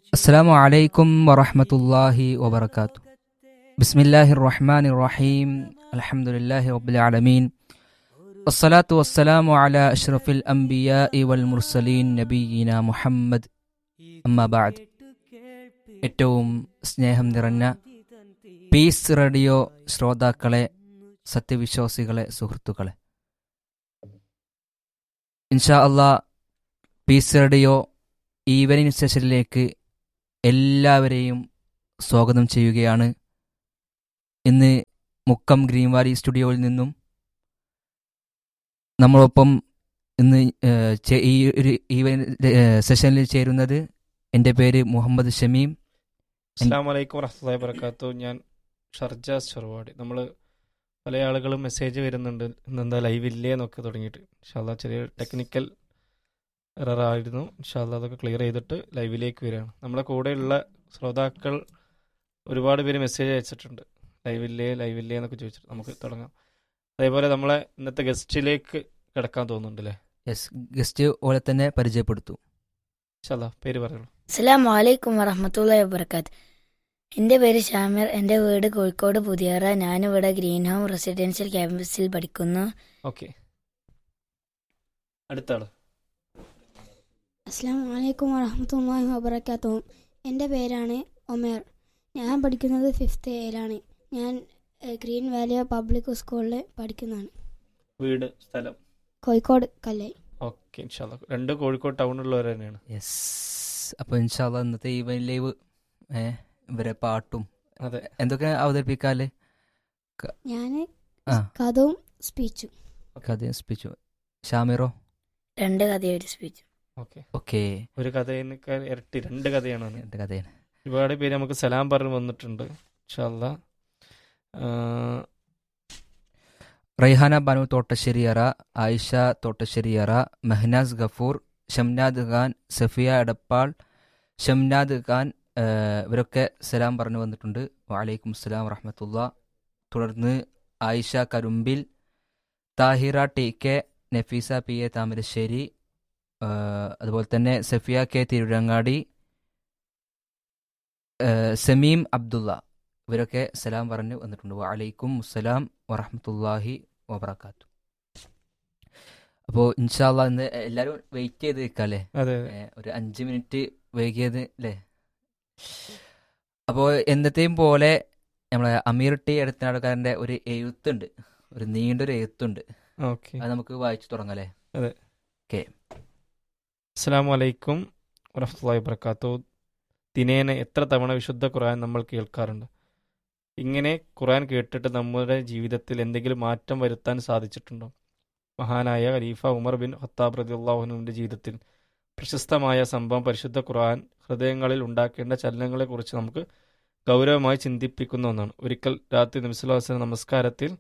السلام عليكم ورحمة الله وبركاته بسم الله الرحمن الرحيم الحمد لله رب العالمين والصلاة والسلام على أشرف الأنبياء والمرسلين نبينا محمد أما بعد ഏറ്റവും സ്നേഹം നിറഞ്ഞ പീസ് റേഡിയോ ശ്രോതാക്കളെ സത്യവിശ്വാസികളെ സുഹൃത്തുക്കളെ ഇൻഷാ അള്ളാ പീസ് റേഡിയോ ഈവനിങ് സെഷനിലേക്ക് എല്ലാവരെയും സ്വാഗതം ചെയ്യുകയാണ് ഇന്ന് മുക്കം ഗ്രീൻ വാലി സ്റ്റുഡിയോയിൽ നിന്നും നമ്മളൊപ്പം ഇന്ന് ഏഹ്, ചെ- ഈ ഒരു ഈവനിങ് സെഷനിൽ ചേരുന്നത് എൻ്റെ പേര് മുഹമ്മദ് ഷമീം അസ്സാം വലൈക്കും വറഹമുല്ലാ വർക്കാത്തു ഞാൻ ഷർജാസ് ചെറുവാടി നമ്മൾ പല ആളുകളും മെസ്സേജ് വരുന്നുണ്ട് ഇന്നെന്താ ലൈവ് ഇല്ലേ എന്നൊക്കെ തുടങ്ങിയിട്ട് ഇൻഷാല്ല ചെറിയ ടെക്നിക്കൽ എറർ ആയിരുന്നു ഇൻഷാല്ല അതൊക്കെ ക്ലിയർ ചെയ്തിട്ട് ലൈവിലേക്ക് വരികയാണ് നമ്മളെ കൂടെയുള്ള ശ്രോതാക്കൾ ഒരുപാട് പേര് മെസ്സേജ് അയച്ചിട്ടുണ്ട് ലൈവില്ലേ ലൈവില്ലേ എന്നൊക്കെ ചോദിച്ചിട്ട് നമുക്ക് തുടങ്ങാം അതേപോലെ നമ്മളെ ഇന്നത്തെ ഗസ്റ്റിലേക്ക് കിടക്കാൻ തോന്നുന്നുണ്ട് അല്ലേ യെസ് ഗസ്റ്റ് പോലെ തന്നെ പരിചയപ്പെടുത്തു ഇൻഷാല്ല പേര് പറയുള്ളൂ അസ്സലാമു അലൈക്കും വറഹമത്തുള്ളാഹി വബർക്കാത്ത് എൻ്റെ പേര് ഷാമിർ എൻ്റെ വീട് കോഴിക്കോട് പുതിയറ ഞാനിവിടെ ഗ്രീൻ ഹോം റെസിഡൻഷ്യൽ ക്യാമ്പസിൽ പഠിക്കുന്നു ഓക്കെ അടുത്ത ആള് അസ്സാം വലൈക്കും വറഹമത്തല്ലാഹി വബർക്കാത്തു എൻ്റെ പേരാണ് ഒമേർ ഞാൻ പഠിക്കുന്നത് ഫിഫ്ത്ത് എയിലാണ് ഞാൻ എഹ്, ഗ്രീൻ വാലി പബ്ലിക് സ്കൂളിൽ പഠിക്കുന്നതാണ് വീട് സ്ഥലം കോഴിക്കോട് കല്ലൈ ഓക്കെ ഇൻഷാല്ല രണ്ട് കോഴിക്കോട് ടൗണിലുള്ളവർ തന്നെയാണ് യെസ് അപ്പോൾ ഇൻഷാല്ല ഇന്നത്തെ ഈവനിങ് ലൈവ് ഏ ഇവരെ പാട്ടും അതെ എന്തൊക്കെ അവതരിപ്പിക്കാല് ഞാൻ ആ. കഥവും സ്പീച്ചും കഥ സ്പിച്ചു ഷാമിറോ രണ്ട് കഥ ഒരു സ്പീച്ച് ഓക്കെ ഓക്കെ ഒരു കഥയിനേക്കാൾ ഇരട്ടി രണ്ട് കഥയാണ് അത്. എൻ്റെ കഥയാണ് ഒരുപാട് പേര് നമുക്ക് സലാം പറഞ്ഞ് വന്നിട്ടുണ്ട് ഇൻഷാല്ല റൈഹാന ബാനു തോട്ടശ്ശേരിയറ ആയിഷ തോട്ടശ്ശേരിയറ മെഹനാസ് ഗഫൂർ ഷംനാദ് ഖാൻ സഫിയ എടപ്പാൾ ഷംനാദ് ഖാൻ ആ, ഇവരൊക്കെ സലാം പറഞ്ഞു വന്നിട്ടുണ്ട് വലൈക്കും സ്സലാം വറഹമത്തുള്ള തുടർന്ന് Ayisha Karumbil Thahira T K Nafeesa P A Thamarassery ആ, അതുപോലെ തന്നെ സഫിയ കെ തിരുരങ്ങാടി ആ, സമീം അബ്ദുള്ള ഇവരൊക്കെ സലാം പറഞ്ഞു വന്നിട്ടുണ്ട് വലൈക്കും അസ്സലാം വറഹമത്തല്ലാഹി വബർക്കാത്തു അപ്പോൾ ഇൻഷാല്ല ഇന്ന് എല്ലാവരും വെയിറ്റ് ചെയ്ത് നിൽക്കാല്ലേ അതെ ഏ, ഒരു അഞ്ച് മിനിറ്റ് വൈകിയത് അല്ലേ അപ്പോൾ എന്നത്തെയും പോലെ നമ്മളെ അമീർ ടി എടുത്തനാടുകാരൻ്റെ ഒരു എഴുത്തുണ്ട് ഒരു നീണ്ടൊരു എഴുത്തുണ്ട് ഓക്കെ അത് നമുക്ക് വായിച്ചു തുടങ്ങാം അല്ലേ അസ്സാം വലൈക്കും വറഹമുല്ലാ വബർക്കാത്തു ദിനേന എത്ര തവണ വിശുദ്ധ ഖുർആൻ നമ്മൾ കേൾക്കാറുണ്ട് ഇങ്ങനെ ഖുർആൻ കേട്ടിട്ട് നമ്മുടെ ജീവിതത്തിൽ എന്തെങ്കിലും മാറ്റം വരുത്താൻ സാധിച്ചിട്ടുണ്ടോ മഹാനായ ഖലീഫ ഉമർ ബിൻ ഖത്താബ് റദിയുള്ളാഹുനുവിൻ്റെ ജീവിതത്തിൽ പ്രശസ്തമായ സംഭവം പരിശുദ്ധ ഖുർആൻ ഹൃദയങ്ങളിൽ ഉണ്ടാക്കേണ്ട ചലനങ്ങളെക്കുറിച്ച് നമുക്ക് ഗൗരവമായി ചിന്തിപ്പിക്കുന്ന ഒന്നാണ് ഒരിക്കൽ രാത്രി നബിസ്വല്ലാസ്ലം നമസ്കാരത്തിൽ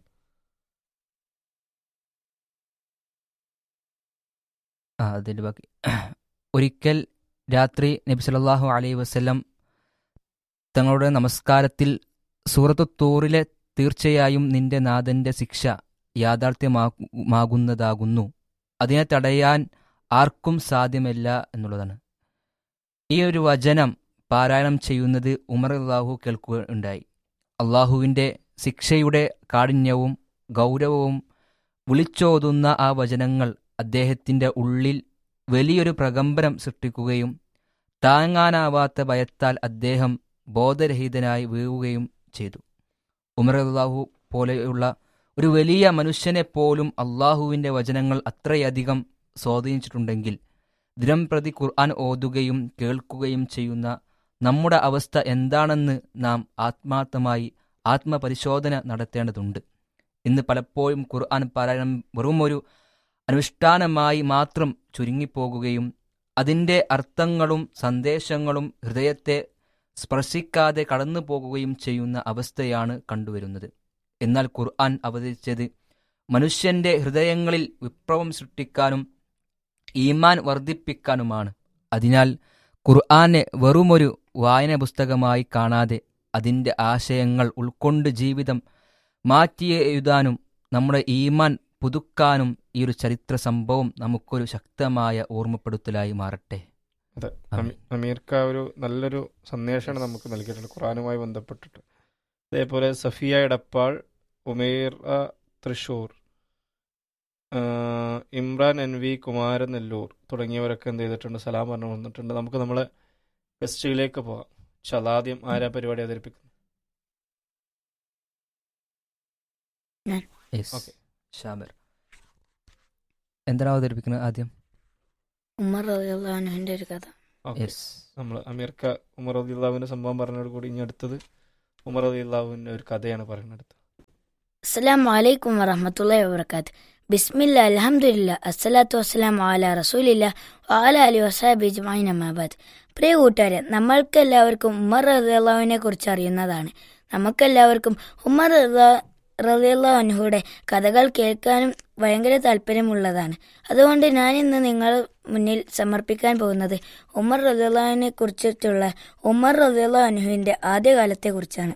ആ അതിൻ്റെ ബാക്കി ഒരിക്കൽ രാത്രി നബി സല്ലല്ലാഹു അലൈഹി വസല്ലം തങ്ങളുടെ നമസ്കാരത്തിൽ സൂറത്തു തൂറിലെ തീർച്ചയായും നിന്റെ നാഥന്റെ ശിക്ഷ യാഥാർത്ഥ്യമാകുന്നതാകുന്നു അതിനെ തടയാൻ ആർക്കും സാധ്യമല്ല എന്നുള്ളതാണ് ഈ ഒരു വചനം പാരായണം ചെയ്യുന്നത് ഉമർ അള്ളാഹു കേൾക്കുകയുണ്ടായി അള്ളാഹുവിൻ്റെ ശിക്ഷയുടെ കാഠിന്യവും ഗൗരവവും വിളിച്ചോതുന്ന ആ വചനങ്ങൾ അദ്ദേഹത്തിൻ്റെ ഉള്ളിൽ വലിയൊരു പ്രകമ്പനം സൃഷ്ടിക്കുകയും താങ്ങാനാവാത്ത ഭയത്താൽ അദ്ദേഹം ബോധരഹിതനായി വീഴുകയും ചെയ്തു ഉമർ അള്ളാഹു പോലെയുള്ള ഒരു വലിയ മനുഷ്യനെ പോലും അള്ളാഹുവിൻ്റെ വചനങ്ങൾ അത്രയധികം സ്വാധീനിച്ചിട്ടുണ്ടെങ്കിൽ ദിനം പ്രതി ഖുർആൻ ഓതുകയും കേൾക്കുകയും ചെയ്യുന്ന നമ്മുടെ അവസ്ഥ എന്താണെന്ന് നാം ആത്മാർത്ഥമായി ആത്മപരിശോധന നടത്തേണ്ടതുണ്ട് ഇന്ന് പലപ്പോഴും ഖുർആൻ പാരായണം വെറും ഒരു അനുഷ്ഠാനമായി മാത്രം ചുരുങ്ങിപ്പോകുകയും അതിൻ്റെ അർത്ഥങ്ങളും സന്ദേശങ്ങളും ഹൃദയത്തെ സ്പർശിക്കാതെ കടന്നു പോകുകയും ചെയ്യുന്ന അവസ്ഥയാണ് കണ്ടുവരുന്നത് എന്നാൽ ഖുർആൻ അവതരിച്ചത് മനുഷ്യന്റെ ഹൃദയങ്ങളിൽ വിപ്ലവം സൃഷ്ടിക്കാനും ഈമാൻ വർദ്ധിപ്പിക്കാനുമാണ് അതിനാൽ ഖുർആനെ വെറുമൊരു വായന പുസ്തകമായി കാണാതെ അതിൻ്റെ ആശയങ്ങൾ ഉൾക്കൊണ്ട് ജീവിതം മാറ്റി എഴുതാനും നമ്മുടെ ഈമാൻ പുതുക്കാനും ഈ ഒരു ചരിത്ര സംഭവം നമുക്കൊരു ശക്തമായ ഓർമ്മപ്പെടുത്തലായി മാറട്ടെ അതെ ആമീൻ. അമീ- അമീർക്ക ഒരു നല്ലൊരു സന്ദേശമാണ് നമുക്ക് നൽകിയിട്ടുണ്ട് ഖുറാനുമായി ബന്ധപ്പെട്ടിട്ട് അതേപോലെ സഫിയ എടപ്പാൾ ഉമേർ തൃശൂർ ആ, ഇമ്രാൻ എൻ വി കുമാരൻ നെല്ലൂർ തുടങ്ങിയവരൊക്കെ എന്ത് ചെയ്തിട്ടുണ്ട് സലാം പറഞ്ഞു വന്നിട്ടുണ്ട് നമുക്ക് നമ്മളെ ഗസ്റ്റുകളിലേക്ക് പോകാം ശതാദ്യം ആരാ പരിപാടി അവതരിപ്പിക്കുന്നത് യെസ് ഓക്കെ. ഷാമിർ എന്താണ് അവതരിപ്പിക്കുന്നത് ആദ്യം ഉമ്മർ റളിയല്ലാഹുവിന്റെ ഒരു കഥ ഓക്കെ യെസ് നമ്മൾ അമീർക്ക ഉമർ അലിള്ളാവിന്റെ സംഭവം പറഞ്ഞോട് കൂടി ഇനി അടുത്തത് ഉമർ അലിള്ളാവിന്റെ ഒരു കഥയാണ് പറയുന്നത് അസ്സലാം വലൈക്കും വറഹമത്തുള്ളാഹി വബർക്കാത്ത് ബിസ്മില്ല അൽഹംദുലില്ല അസ്സലാത്തു വസ്സലാം അല റസൂലില്ല വാല അലി വസാബി ജുമായിൻ അമ്മാബാദ് പ്രിയ കൂട്ടുകാരെ നമ്മൾക്കെല്ലാവർക്കും ഉമ്മർ റളിയല്ലാഹുവിനെ കുറിച്ച് അറിയുന്നതാണ് നമുക്കെല്ലാവർക്കും ഉമ്മർ റളിയല്ലാഹുവിന്റെ കഥകൾ കേൾക്കാനും ഭയങ്കര താല്പര്യമുള്ളതാണ് അതുകൊണ്ട് ഞാൻ ഇന്ന് നിങ്ങൾ മുന്നിൽ സമർപ്പിക്കാൻ പോകുന്നത് ഉമർ റളിയല്ലാഹുവിനെ കുറിച്ചിട്ടുള്ള ഉമർ റളിയല്ലാഹുവിന്റെ ആദ്യകാലത്തെ കുറിച്ചാണ്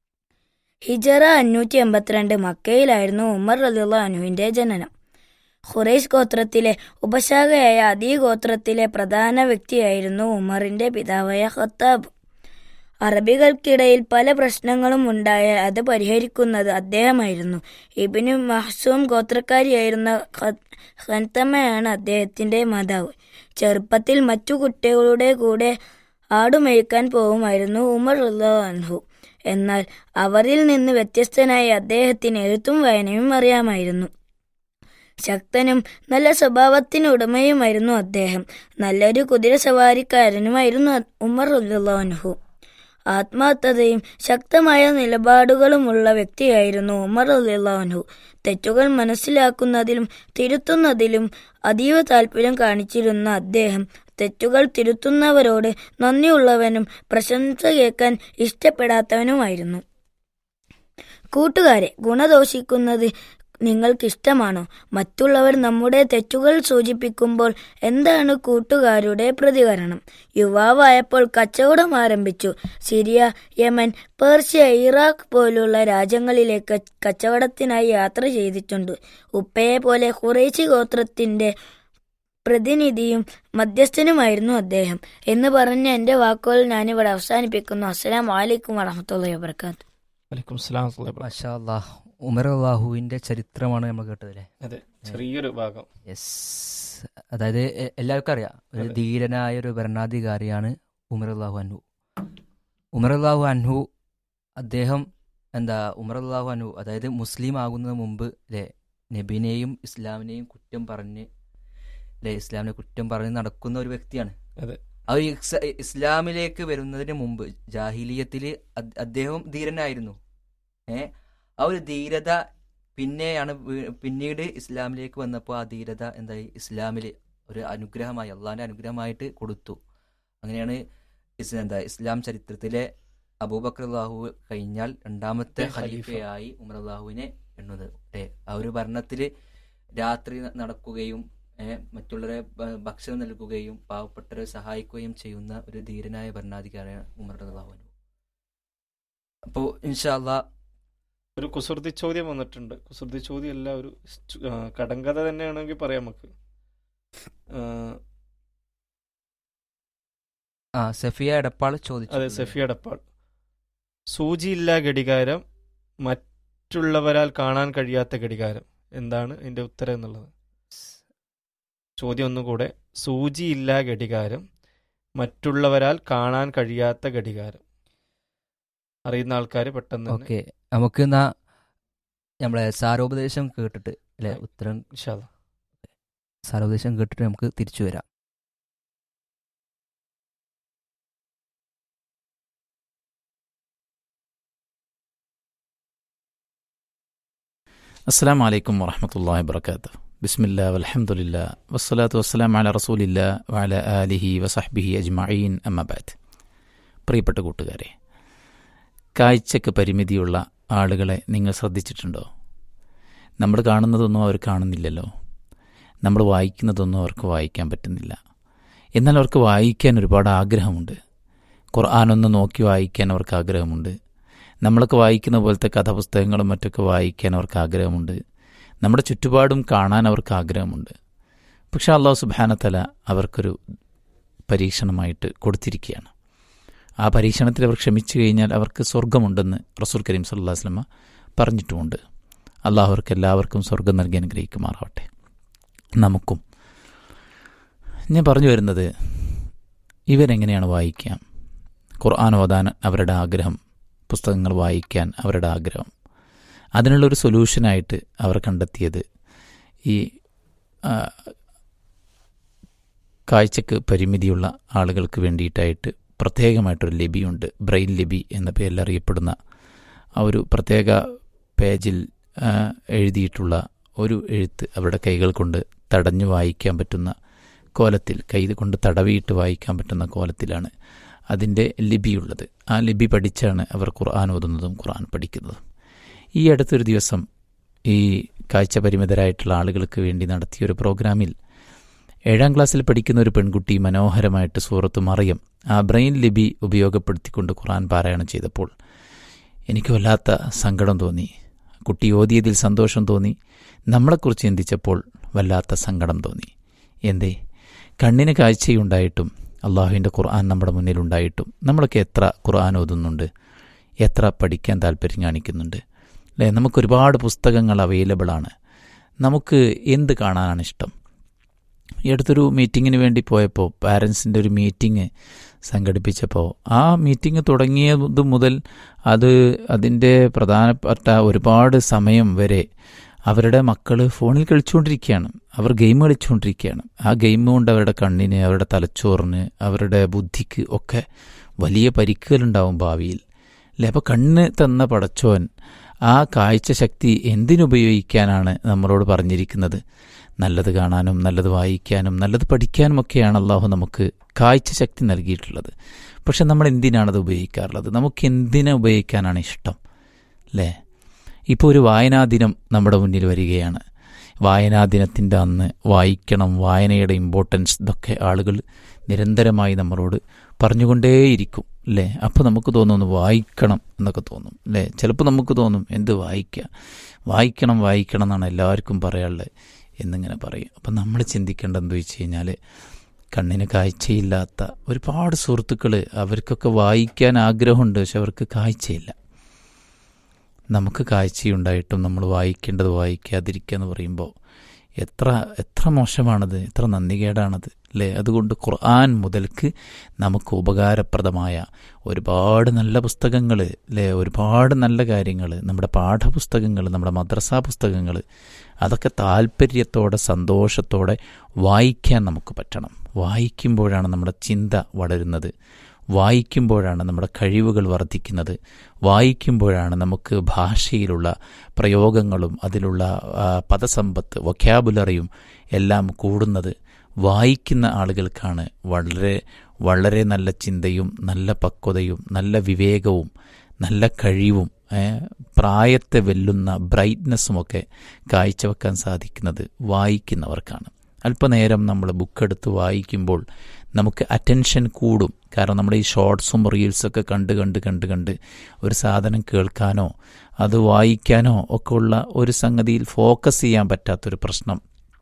ഹിജറ അഞ്ഞൂറ്റി എൺപത്തിരണ്ട് മക്കയിലായിരുന്നു ഉമർ റലിയുള്ള അനുവിന്റെ ജനനം ഖുറൈസ് ഗോത്രത്തിലെ ഉപശാഖയായ അദീ ഗോത്രത്തിലെ പ്രധാന വ്യക്തിയായിരുന്നു ഉമറിന്റെ പിതാവായ ഖത്താബ് അറബികൾക്കിടയിൽ പല പ്രശ്നങ്ങളും ഉണ്ടായാൽ അത് പരിഹരിക്കുന്നത് അദ്ദേഹമായിരുന്നു ഇബിന് മഹ്സൂം ഗോത്രക്കാരിയായിരുന്ന ഖ- ഖൻതമയാണ് അദ്ദേഹത്തിന്റെ മാതാവ് ചെറുപ്പത്തിൽ മറ്റു കുട്ടികളുടെ കൂടെ ആടുമേയ്ക്കാൻ പോകുമായിരുന്നു ഉമർ അൻഹു എന്നാൽ അവരിൽ നിന്ന് വ്യത്യസ്തനായി അദ്ദേഹത്തിന് എഴുത്തും വായനയും അറിയാമായിരുന്നു ശക്തനും നല്ല സ്വഭാവത്തിനുടമയുമായിരുന്നു അദ്ദേഹം നല്ലൊരു കുതിര സവാരിക്കാരനുമായിരുന്നു ഉമർ അൻഹു ആത്മാർത്ഥതയും ശക്തമായ നിലപാടുകളുമുള്ള വ്യക്തിയായിരുന്നു ഉമർ അൻഹു തെറ്റുകൾ മനസ്സിലാക്കുന്നതിലും തിരുത്തുന്നതിലും അതീവ താല്പര്യം കാണിച്ചിരുന്ന അദ്ദേഹം തെറ്റുകൾ തിരുത്തുന്നവരോട് നന്ദിയുള്ളവനും പ്രശംസ കേൾക്കാൻ ഇഷ്ടപ്പെടാത്തവനുമായിരുന്നു കൂട്ടുകാരെ ഗുണദോഷിക്കുന്നത് നിങ്ങൾക്കിഷ്ടമാണോ മറ്റുള്ളവർ നമ്മുടെ തെറ്റുകൾ സൂചിപ്പിക്കുമ്പോൾ എന്താണ് കൂട്ടുകാരുടെ പ്രതികരണം യുവാവായപ്പോൾ കച്ചവടം ആരംഭിച്ചു സിറിയ യമൻ പേർഷ്യ ഇറാഖ് പോലുള്ള രാജ്യങ്ങളിലേക്ക് കച്ചവടത്തിനായി യാത്ര ചെയ്തിട്ടുണ്ട് ഉപ്പയെ പോലെ ഖുറൈശി ഗോത്രത്തിന്റെ പ്രതിനിധിയും മധ്യസ്ഥനുമായിരുന്നു അദ്ദേഹം എന്ന് പറഞ്ഞ എന്റെ വാക്കുകൾ ഞാനിവിടെ അവസാനിപ്പിക്കുന്നു അസ്സലാം വലൈക്കും വറഹമത്തുള്ളി വബർക്കാത്തു വലൈക്കും സ്ലാം മാഷാ അല്ലാഹ് ഉമർ അള്ളാഹുവിന്റെ ചരിത്രമാണ് നമ്മൾ കേട്ടത് അല്ലേ അതെ ചെറിയൊരു ഭാഗം യെസ് അതായത് എ- എല്ലാവർക്കും അറിയാം ഒരു അതെ. ധീരനായ ഒരു ഭരണാധികാരിയാണ് ഉമർ അള്ളാഹു അൻഹു ഉമർ അള്ളാഹു അൻഹു അദ്ദേഹം എന്താ ഉമർ അള്ളാഹു അൻഹു അതായത് മുസ്ലിം ആകുന്നതിന് മുമ്പ് അല്ലേ നബിനെയും ഇസ്ലാമിനെയും കുറ്റം പറഞ്ഞ് അല്ലെ ഇസ്ലാമിനെ കുറ്റം പറഞ്ഞ് നടക്കുന്ന ഒരു വ്യക്തിയാണ് അതെ. ആ ഒരു ഇക്സ- ഇസ്ലാമിലേക്ക് വരുന്നതിന് മുമ്പ് ജാഹിലിയത്തിൽ അദ്ദേഹം ധീരനായിരുന്നു ഏ ആ ഒരു ധീരത പിന്നെയാണ് വീ- പിന്നീട് ഇസ്ലാമിലേക്ക് വന്നപ്പോൾ ആ ധീരത എന്തായി ഇസ്ലാമിൽ ഒരു അനുഗ്രഹമായി അള്ളാഹിന്റെ അനുഗ്രഹമായിട്ട് കൊടുത്തു അങ്ങനെയാണ് ഇസ് എന്താ ഇസ്ലാം ചരിത്രത്തിലെ അബൂബക്കർ അള്ളാഹു കഴിഞ്ഞാൽ രണ്ടാമത്തെ ഖലീഫ. ഖലീഫയായി ഉമർ അള്ളാഹുവിനെ എണ്ണുന്നത് അല്ലേ ആ ഒരു ഭരണത്തിൽ രാത്രി ന- നടക്കുകയും ഏ, മറ്റുള്ളവരെ ഭ- ഭക്ഷണം നൽകുകയും പാവപ്പെട്ടവരെ സഹായിക്കുകയും ചെയ്യുന്ന ഒരു ധീരനായ ഭരണാധികാരിയാണ് ഉമർ അള്ളാഹു അപ്പോൾ ഇൻഷാല്ലാ ഒരു കുസൃതി ചോദ്യം വന്നിട്ടുണ്ട് കുസൃതി ചോദ്യം അല്ല ഒരു സ്റ്റു- ആ, കടങ്കഥ തന്നെയാണെങ്കിൽ പറയാം നമുക്ക് ആ, ആ സഫിയ എടപ്പാൾ ചോദിച്ചു അതെ സഫി അടപ്പാൾ സൂചിയില്ല ഘടികാരം മറ്റുള്ളവരാൽ കാണാൻ കഴിയാത്ത ഘടികാരം എന്താണ് അതിന്റെ ഉത്തരം എന്നുള്ളത് ചോദ്യം ഒന്നുകൂടെ സൂചിയില്ല ഘടികാരം മറ്റുള്ളവരാൽ കാണാൻ കഴിയാത്ത ഘടികാരം അറിയുന്ന ആൾക്കാർ പെട്ടെന്ന് തന്നെ ഓക്കെ നമുക്ക് എന്നാ നമ്മളെ സാരോപദേശം കേട്ടിട്ട് അല്ലെ ആയി. ഉത്തരം ഇൻഷാ അല്ലാ. സാരോപദേശം കേട്ടിട്ട് നമുക്ക് തിരിച്ചു വരാം അസ്സാം വലൈക്കും വറഹമത്തല്ലാ വർക്കാത്ത് ബിസ്മില്ല വലഹമുല്ല വസ്സലാത്തു വസ്സലാം അല റസൂലില്ല വഅല ആലിഹി വസഹ്ബിഹി അജ്മഈൻ അമ്മബാദ് പ്രിയപ്പെട്ട കൂട്ടുകാരെ കാഴ്ചക്ക് പരിമിതിയുള്ള ആളുകളെ നിങ്ങൾ ശ്രദ്ധിച്ചിട്ടുണ്ടോ നമ്മൾ കാണുന്നതൊന്നും അവർ കാണുന്നില്ലല്ലോ നമ്മൾ വായിക്കുന്നതൊന്നും അവർക്ക് വായിക്കാൻ പറ്റുന്നില്ല എന്നാൽ അവർക്ക് വായിക്കാൻ ഒരുപാട് ആഗ്രഹമുണ്ട് ഖുർആാനൊന്ന് നോക്കി വായിക്കാൻ അവർക്ക് ആഗ്രഹമുണ്ട് നമ്മളൊക്കെ വായിക്കുന്ന പോലത്തെ കഥാപുസ്തകങ്ങളും മറ്റൊക്കെ വായിക്കാൻ അവർക്ക് ആഗ്രഹമുണ്ട് നമ്മുടെ ചുറ്റുപാടും കാണാൻ അവർക്ക് ആഗ്രഹമുണ്ട് പക്ഷെ അള്ളാഹു സുബാനത്തല അവർക്കൊരു പരീക്ഷണമായിട്ട് കൊടുത്തിരിക്കുകയാണ് ആ പരീക്ഷണത്തിൽ അവർ ക്ഷമിച്ചു കഴിഞ്ഞാൽ അവർക്ക് സ്വർഗമുണ്ടെന്ന് റസൂൽ കരീം സല്ലാ വസ്ലമ പറഞ്ഞിട്ടുമുണ്ട് അള്ളാഹു അവർക്ക് എല്ലാവർക്കും സ്വർഗം നൽകി അനുഗ്രഹിക്കുമാറാവട്ടെ നമുക്കും ഞാൻ പറഞ്ഞു വരുന്നത് ഇവരെങ്ങനെയാണ് വായിക്കുക ഖുർആൻ ഓതാൻ അവരുടെ ആഗ്രഹം പുസ്തകങ്ങൾ വായിക്കാൻ അവരുടെ ആഗ്രഹം അതിനുള്ളൊരു സൊല്യൂഷനായിട്ട് അവർ കണ്ടെത്തിയത് ഈ ആ, കാഴ്ചക്ക് പരിമിതിയുള്ള ആളുകൾക്ക് വേണ്ടിയിട്ടായിട്ട് പ്രത്യേകമായിട്ടൊരു ലിപിയുണ്ട് ബ്രെയിൻ ലിപി എന്ന പേരിൽ അറിയപ്പെടുന്ന ആ ഒരു പ്രത്യേക പേജിൽ ആ, എഴുതിയിട്ടുള്ള ഒരു എഴുത്ത് അവരുടെ കൈകൾ കൊണ്ട് തടഞ്ഞു വായിക്കാൻ പറ്റുന്ന കോലത്തിൽ കൈ കൊണ്ട് തടവിയിട്ട് വായിക്കാൻ പറ്റുന്ന കോലത്തിലാണ് അതിൻ്റെ ലിപിയുള്ളത് ആ ലിപി പഠിച്ചാണ് അവർ ഖുർആൻ ഓതുന്നതും ഖുർആൻ പഠിക്കുന്നതും ഈ അടുത്തൊരു ദിവസം ഈ കാഴ്ച പരിമിതരായിട്ടുള്ള ആളുകൾക്ക് വേണ്ടി നടത്തിയ ഒരു പ്രോഗ്രാമിൽ ഏഴാം ക്ലാസ്സിൽ പഠിക്കുന്ന ഒരു പെൺകുട്ടി മനോഹരമായിട്ട് സൂറത്ത് മറിയം ആ ബ്രെയിൻ ലിപി ഉപയോഗപ്പെടുത്തിക്കൊണ്ട് ഖുർആൻ പാരായണം ചെയ്തപ്പോൾ എനിക്ക് വല്ലാത്ത സങ്കടം തോന്നി കുട്ടി ഓതിയതിൽ സന്തോഷം തോന്നി നമ്മളെക്കുറിച്ച് ചിന്തിച്ചപ്പോൾ വല്ലാത്ത സങ്കടം തോന്നി എന്തേ കണ്ണിന് കാഴ്ചയുണ്ടായിട്ടും അള്ളാഹുവിൻ്റെ ഖുർആൻ നമ്മുടെ മുന്നിലുണ്ടായിട്ടും നമ്മളൊക്കെ എത്ര ഖുർആൻ ഓതുന്നുണ്ട് എത്ര പഠിക്കാൻ താല്പര്യം കാണിക്കുന്നുണ്ട് അല്ലേ നമുക്ക് ഒരുപാട് പുസ്തകങ്ങൾ അവൈലബിൾ ആണ് നമുക്ക് എന്ത് കാണാനാണ് ഇഷ്ടം ഈ അടുത്തൊരു മീറ്റിങ്ങിന് വേണ്ടി പോയപ്പോൾ പാരൻസിൻ്റെ ഒരു മീറ്റിംഗ് സംഘടിപ്പിച്ചപ്പോൾ ആ മീറ്റിംഗ് തുടങ്ങിയത് മുതൽ അത് അതിൻ്റെ പ്രധാനപ്പെട്ട ഒരുപാട് സമയം വരെ അവരുടെ മക്കൾ ഫോണിൽ കളിച്ചുകൊണ്ടിരിക്കുകയാണ് അവർ ഗെയിം കളിച്ചുകൊണ്ടിരിക്കുകയാണ് ആ ഗെയിം കൊണ്ട് അവരുടെ കണ്ണിന് അവരുടെ തലച്ചോറിന് അവരുടെ ബുദ്ധിക്ക് ഒക്കെ വലിയ പരിക്കുകളുണ്ടാവും ഭാവിയിൽ അല്ലേ അപ്പോൾ കണ്ണ് തന്ന പടച്ചോൻ ആ കാഴ്ചശക്തി എന്തിനുപയോഗിക്കാനാണ് നമ്മളോട് പറഞ്ഞിരിക്കുന്നത് നല്ലത് കാണാനും നല്ലത് വായിക്കാനും നല്ലത് പഠിക്കാനും ഒക്കെയാണ് അള്ളാഹു നമുക്ക് കാഴ്ചശക്തി നൽകിയിട്ടുള്ളത് പക്ഷെ നമ്മൾ എന്തിനാണത് ഉപയോഗിക്കാറുള്ളത് നമുക്ക് എന്തിനെ ഉപയോഗിക്കാനാണ് ഇഷ്ടം അല്ലേ ഇപ്പോൾ ഒരു വായനാ ദിനം നമ്മുടെ മുന്നിൽ വരികയാണ് വായനാ ദിനത്തിൻ്റെ അന്ന് വായിക്കണം വായനയുടെ ഇമ്പോർട്ടൻസ് ഇതൊക്കെ ആളുകൾ നിരന്തരമായി നമ്മളോട് പറഞ്ഞുകൊണ്ടേയിരിക്കും അല്ലേ അപ്പോൾ നമുക്ക് തോന്നുന്നു വായിക്കണം എന്നൊക്കെ തോന്നും അല്ലേ ചിലപ്പോൾ നമുക്ക് തോന്നും എന്ത് വായിക്കുക വായിക്കണം വായിക്കണം എന്നാണ് എല്ലാവർക്കും പറയാനുള്ളത് എന്നിങ്ങനെ പറയും അപ്പം നമ്മൾ ചിന്തിക്കേണ്ടത് എന്താ വെച്ച് കഴിഞ്ഞാൽ കണ്ണിന് കാഴ്ചയില്ലാത്ത ഒരുപാട് സുഹൃത്തുക്കൾ അവർക്കൊക്കെ വായിക്കാൻ ആഗ്രഹമുണ്ട് പക്ഷെ അവർക്ക് കാഴ്ചയില്ല നമുക്ക് കാഴ്ചയുണ്ടായിട്ടും നമ്മൾ വായിക്കേണ്ടത് വായിക്കാതിരിക്കുക എന്ന് പറയുമ്പോൾ എത്ര എത്ര മോശമാണത് എത്ര നന്ദികേടാണത് അല്ലേ അതുകൊണ്ട് ഖുർആൻ മുതൽക്ക് നമുക്ക് ഉപകാരപ്രദമായ ഒരുപാട് നല്ല പുസ്തകങ്ങൾ അല്ലേ ഒരുപാട് നല്ല കാര്യങ്ങൾ നമ്മുടെ പാഠപുസ്തകങ്ങൾ നമ്മുടെ മദ്രസാ പുസ്തകങ്ങൾ അതൊക്കെ താല്പര്യത്തോടെ സന്തോഷത്തോടെ വായിക്കാൻ നമുക്ക് പറ്റണം വായിക്കുമ്പോഴാണ് നമ്മുടെ ചിന്ത വളരുന്നത് വായിക്കുമ്പോഴാണ് നമ്മുടെ കഴിവുകൾ വർദ്ധിക്കുന്നത് വായിക്കുമ്പോഴാണ് നമുക്ക് ഭാഷയിലുള്ള പ്രയോഗങ്ങളും അതിലുള്ള ആ, പദസമ്പത്ത് വൊക്കാബുലറിയും എല്ലാം കൂടുന്നത് വായിക്കുന്ന ആളുകൾക്കാണ് വളരെ വളരെ നല്ല ചിന്തയും നല്ല പക്വതയും നല്ല വിവേകവും നല്ല കഴിവും ഏ, പ്രായത്തെ വെല്ലുന്ന ബ്രൈറ്റ്നസ്സുമൊക്കെ കാഴ്ചവെക്കാൻ സാധിക്കുന്നത് വായിക്കുന്നവർക്കാണ് അല്പനേരം നമ്മൾ ബുക്കെടുത്ത് വായിക്കുമ്പോൾ നമുക്ക് അറ്റൻഷൻ കൂടും കാരണം നമ്മുടെ ഈ ഷോർട്സും റീൽസൊക്കെ കണ്ട് കണ്ട് കണ്ട് കണ്ട് ഒരു സാധനം കേൾക്കാനോ അത് വായിക്കാനോ ഒക്കെ ഉള്ള ഒരു സംഗതിയിൽ ഫോക്കസ് ചെയ്യാൻ പറ്റാത്തൊരു പ്രശ്നം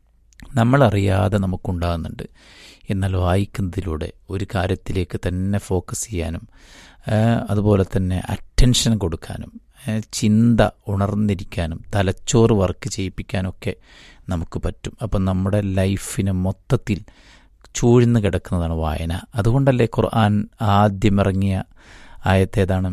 നമ്മളറിയാതെ നമുക്കുണ്ടാകുന്നുണ്ട് എന്നാൽ വായിക്കുന്നതിലൂടെ ഒരു കാര്യത്തിലേക്ക് തന്നെ ഫോക്കസ് ചെയ്യാനും ആ, അതുപോലെ തന്നെ അറ്റൻഷൻ കൊടുക്കാനും ആ, ചിന്ത ഉണർന്നിരിക്കാനും തലച്ചോറ് വർക്ക് ചെയ്യിപ്പിക്കാനൊക്കെ നമുക്ക് പറ്റും അപ്പം നമ്മുടെ ലൈഫിന് മൊത്തത്തിൽ ചൂഴ്ന്നു കിടക്കുന്നതാണ് വായന അതുകൊണ്ടല്ലേ ഖുർആൻ ആദ്യമിറങ്ങിയ ആയത്തേതാണ്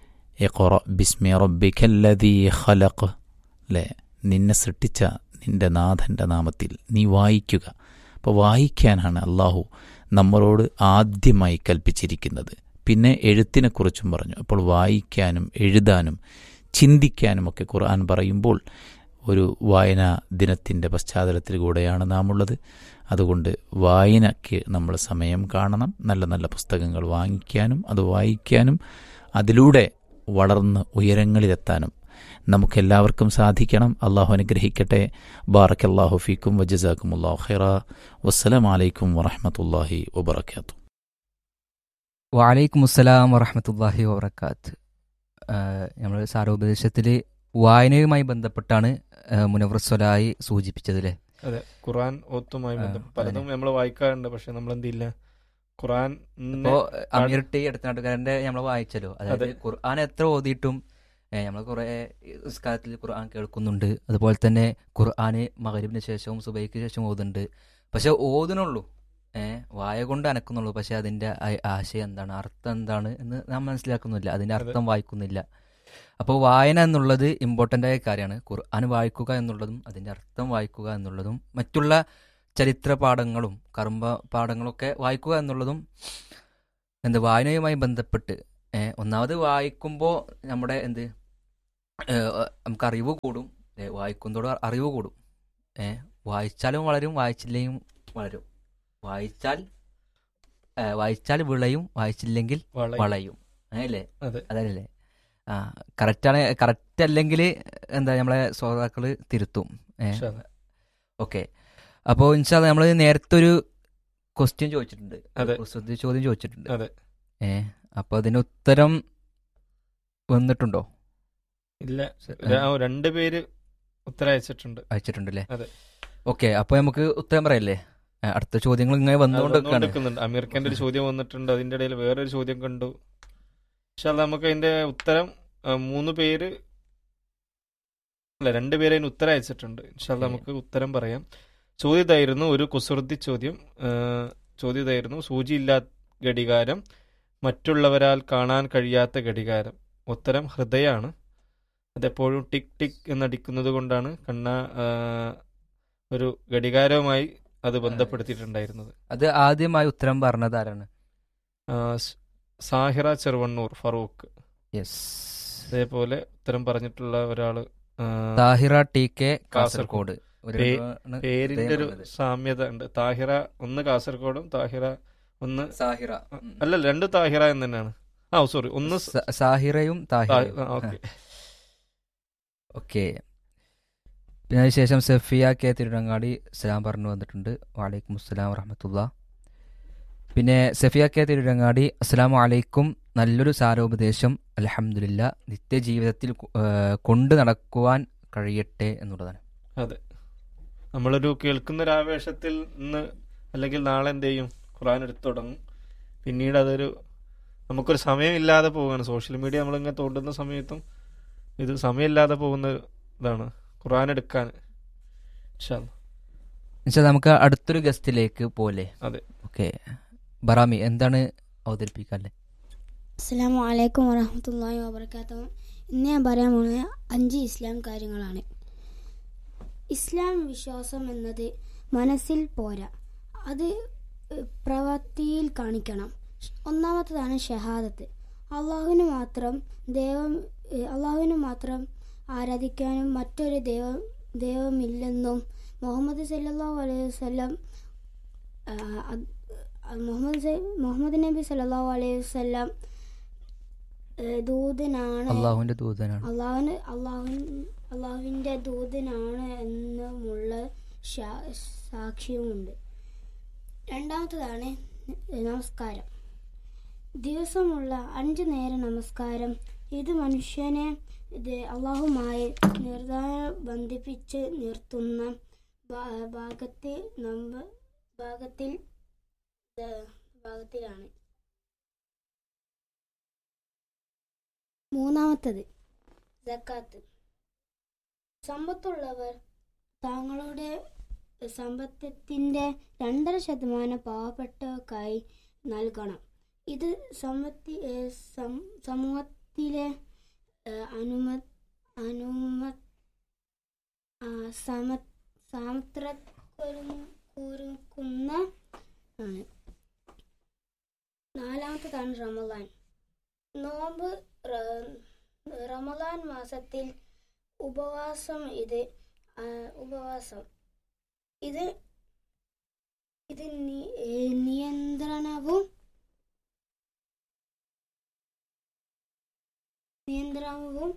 ഖുറ ബിസ്മി റബ്ബിക്കല്ലദീ ഖലഖ് അല്ലേ നിന്നെ സൃഷ്ടിച്ച നിന്റെ നാഥൻ്റെ നാമത്തിൽ നീ വായിക്കുക അപ്പോൾ വായിക്കാനാണ് അള്ളാഹു നമ്മളോട് ആദ്യമായി കൽപ്പിച്ചിരിക്കുന്നത് പിന്നെ എഴുത്തിനെക്കുറിച്ചും പറഞ്ഞു അപ്പോൾ വായിക്കാനും എഴുതാനും ചിന്തിക്കാനുമൊക്കെ ഖുർആൻ പറയുമ്പോൾ ഒരു വായനാ ദിനത്തിൻ്റെ പശ്ചാത്തലത്തിൽ കൂടെയാണ് നാം ഉള്ളത് അതുകൊണ്ട് വായനയ്ക്ക് നമ്മൾ സമയം കാണണം നല്ല നല്ല പുസ്തകങ്ങൾ വാങ്ങിക്കാനും അത് വായിക്കാനും അതിലൂടെ വളർന്ന് ഉയരങ്ങളിലെത്താനും നമുക്കെല്ലാവർക്കും സാധിക്കണം അള്ളാഹു അനുഗ്രഹിക്കട്ടെ ബാറക് അള്ളാഹു ഫീക്കും വജസാക്കും അള്ളാഹു ഖൈറ വസ്സലാമലൈക്കും വറഹമത്തല്ലാഹി വബർക്കാത്തു വലൈക്കും അസ്സലാം വറഹമത്തല്ലാഹി വബർക്കാത്ത് നമ്മൾ സാരോപദേശത്തിൽ വായനയുമായി ബന്ധപ്പെട്ടാണ് മുനവ്രസ്വലായി സൂചിപ്പിച്ചത് അല്ലേ അതെ ഖുർആൻ ഓത്തുമായി ആ, ബന്ധം പലതും നമ്മൾ വായിക്കാറുണ്ട് പക്ഷെ നമ്മൾ എന്തില്ല ഖുറാൻ ഇപ്പോ അമീർ ടി എടുത്തനാട്ടുകാരന്റെ നമ്മൾ വായിച്ചല്ലോ അതായത് അതെ. ഖുർആൻ എത്ര ഓതിയിട്ടും നമ്മൾ കുറെ നിസ്കാരത്തിൽ ഖുർആൻ കേൾക്കുന്നുണ്ട് അതുപോലെ തന്നെ ഖുർആന് മകരിബിന് ശേഷവും സുബൈക്ക് ശേഷവും ഓതുന്നുണ്ട് പക്ഷെ ഓതുന്നുള്ളൂ ഏഹ് വായ കൊണ്ട് അനക്കുന്നുള്ളൂ പക്ഷെ അതിന്റെ ആ- ആശയം എന്താണ് അർത്ഥം എന്താണ് എന്ന് നാം മനസ്സിലാക്കുന്നില്ല അതിന്റെ അതെ. അർത്ഥം വായിക്കുന്നില്ല അപ്പോൾ വായന എന്നുള്ളത് ഇമ്പോർട്ടൻ്റ് ആയ കാര്യമാണ് ഖുർആൻ വായിക്കുക എന്നുള്ളതും അതിന്റെ അർത്ഥം വായിക്കുക എന്നുള്ളതും മറ്റുള്ള ചരിത്ര പാഠങ്ങളും കർമ്മ പാഠങ്ങളൊക്കെ വായിക്കുക എന്നുള്ളതും എന്ത് വായനയുമായി ബന്ധപ്പെട്ട് ഏ, ഒന്നാമത് വായിക്കുമ്പോൾ നമ്മുടെ എന്ത് ഏ, നമുക്ക് അറിവ് കൂടും ഏ, വായിക്കുന്നതോട് അറിവ് കൂടും ഏ വായിച്ചാലും വളരും വായിച്ചില്ലെങ്കിലും വളരും വായിച്ചാൽ ഏ, വായിച്ചാൽ വിളയും വായിച്ചില്ലെങ്കിൽ വളയും അങ്ങനെയല്ലേ അതെ അതല്ലേ ആ കറക്റ്റാണ് കറക്റ്റ് അല്ലെങ്കിൽ എന്താ നമ്മളെ ശ്രോതാക്കള് തിരുത്തും ഏ ഇൻഷാ അല്ലാ. ഓക്കെ അപ്പോൾ ഇൻഷാല്ല നമ്മൾ നേരത്തെ ഒരു ക്വസ്റ്റ്യൻ ചോദിച്ചിട്ടുണ്ട് അതെ. കുസൃതി ചോദ്യം ചോദിച്ചിട്ടുണ്ട് അതെ. ഏ അപ്പൊ അതിന് ഉത്തരം വന്നിട്ടുണ്ടോ ഇല്ല ശ- ര- ആ, രണ്ട് പേര് ഉത്തരം അയച്ചിട്ടുണ്ട് അയച്ചിട്ടുണ്ടല്ലേ അതെ. ഓക്കെ അപ്പൊ നമുക്ക് ഉത്തരം പറയല്ലേ ഏ, അടുത്ത ചോദ്യങ്ങൾ ഇങ്ങനെ അത് വന്നുകൊണ്ടിരിക്കുകയാണ് വന്നുകൊണ്ടിരിക്കുന്നുണ്ട് അമീർ ഖാന്റെ ഒരു ചോദ്യം വന്നിട്ടുണ്ട് അതിന്റെ ഇടയിൽ വേറൊരു ചോദ്യം കണ്ടു പക്ഷെ നമുക്ക് അതിന്റെ ഉത്തരം ആ, മൂന്ന് പേര് അല്ല രണ്ട് പേര് അതിന് ഉത്തരം അയച്ചിട്ടുണ്ട് ഇൻഷാല്ല Okay. നമുക്ക് ഉത്തരം പറയാം ചോദ്യം ഇതായിരുന്നു ഒരു കുസൃതി ചോദ്യം ആ, ചോദ്യം ഇതായിരുന്നു സൂചിയില്ലാത്ത ഘടികാരം മറ്റുള്ളവരാൽ കാണാൻ കഴിയാത്ത ഘടികാരം ഉത്തരം ഹൃദയാണ് അതെപ്പോഴും ടിക് ടിക് എന്നടിക്കുന്നത് കൊണ്ടാണ് കണ്ണ ആ, ഒരു ഘടികാരവുമായി അത് ബന്ധപ്പെടുത്തിയിട്ടുണ്ടായിരുന്നത് അത് ആദ്യമായി ഉത്തരം പറഞ്ഞത് ആരാണ് ആ, സ്- സാഹിറ ചെറുവണ്ണൂർ ഫറൂഖ് യെസ് അതേപോലെ ഉത്തരം പറഞ്ഞിട്ടുള്ള ഒരാള് ആ, താഹിറ ടി കെ കാസർഗോഡ്. കാസർഗോഡ് ഒരു പേ- ആണ് പേരിന്റെ ഒരു ഇദ്ദേഹം പറഞ്ഞത്. സാമ്യത ഉണ്ട് താഹിറ ഒന്ന് കാസർഗോഡും താഹിറ ഒന്ന് സാഹിറ അല്ല രണ്ട് താഹിറ എന്ന് തന്നെയാണ് ആ സോറി ഒന്ന് സ- സ- സാഹിറയും താ- താഹിറയും ആ, ഓക്കെ ഓക്കെ പിന്നെ അതിനുശേഷം സഫിയ കെ തിരുരങ്ങാടി സലാം പറഞ്ഞു വന്നിട്ടുണ്ട് വാലൈക്കും അസ്സലാം വറഹമത്തുള്ള പിന്നെ സഫിയ കെ തിരുരങ്ങാടി അസ്സലാമു അലൈക്കും നല്ലൊരു സാരോപദേശം അലഹമില്ല നിത്യജീവിതത്തിൽ കൊ- ഏഹ് കൊണ്ടു നടക്കുവാൻ കഴിയട്ടെ എന്നുള്ളതാണ് നമ്മളൊരു കേൾക്കുന്ന ഒരു ആവേശത്തിൽ ഇന്ന് അല്ലെങ്കിൽ നാളെ എന്ത് ചെയ്യും ഖുറാൻ എടുത്തു തുടങ്ങും പിന്നീട് അതൊരു നമുക്കൊരു സമയമില്ലാതെ പോവുകയാണ് സോഷ്യൽ മീഡിയ നമ്മളിങ്ങനെ തോണ്ടുന്ന സമയത്തും ഇത് സമയമില്ലാതെ പോകുന്ന ഒരു ഇതാണ് ഖുറാൻ എടുക്കാൻ ഇൻഷാ അല്ലാ. എന്നുവെച്ചാൽ നമുക്ക് അടുത്തൊരു ഗസ്റ്റിലേക്ക് പോലെ അതെ. ഓക്കെ ബറാമി എന്താണ് അവതരിപ്പിക്കാല്ലേ അസ്സാം വലൈക്കും വറഹമത്തല്ലാഹി വാബർക്കാത്തു ഇന്ന് ഞാൻ പറയാൻ പോകുന്നത് അഞ്ച് ഇസ്ലാം കാര്യങ്ങളാണ് ഇസ്ലാം വിശ്വാസം എന്നത് മനസ്സിൽ പോരാ അത് ഏഹ്, പ്രവൃത്തിയിൽ കാണിക്കണം ഒന്നാമത്തതാണ് ഷഹാദത്ത് അള്ളാഹുവിന് മാത്രം ദൈവം ഏഹ്, അള്ളാഹുവിന് മാത്രം ആരാധിക്കാനും മറ്റൊരു ദൈവം ദൈവമില്ലെന്നും മുഹമ്മദ് സല്ലല്ലാഹു അലൈഹി വസല്ലം ആ, അത് മുഹമ്മദ് സ- മുഹമ്മദ് നബി സല്ലല്ലാഹു അലൈഹി വസല്ലം ഏഹ്, ദൂതനാണ് അള്ളാഹുവിന്റെ ദൂതനാണ് അള്ളാഹുവിന് അള്ളാഹുവിൻ അള്ളാഹുവിൻ്റെ ദൂതനാണ് എന്നുമുള്ള ശാ- സാക്ഷ്യവുമുണ്ട് രണ്ടാമത്തതാണ് നമസ്കാരം ദിവസമുള്ള അഞ്ച് നേര നമസ്കാരം ഇത് മനുഷ്യനെ ഇത് അള്ളാഹുമായി നിർദ്ധാര ബന്ധിപ്പിച്ച് നിർത്തുന്ന ഭാ- ഭാഗത്തിൽ നമ്മ ഭാഗത്തിൽ ഏഹ്, ഭാഗത്തിലാണ് മൂന്നാമത്തത് സക്കാത്ത് സമ്പത്തുള്ളവർ തങ്ങളുടെ സമ്പത്തിൻ്റെ രണ്ടര ശതമാനം പാവപ്പെട്ടവർക്കായി നൽകണം ഇത് സമ്പത്തി ഏഹ് സം- സമൂഹത്തിലെ ഏഹ് അനുമ അനുമ ആ, സമ സാമത്രക്കുറുക്കുന്ന ആണ് നാലാമത്തതാണ് റമദാൻ നോമ്പ് റ- റമദാൻ മാസത്തിൽ ഉപവാസം ഇത് ആ, ഉപവാസം ഇത് ഇത് നി- ഏ, നിയന്ത്രണവും നിയന്ത്രണവും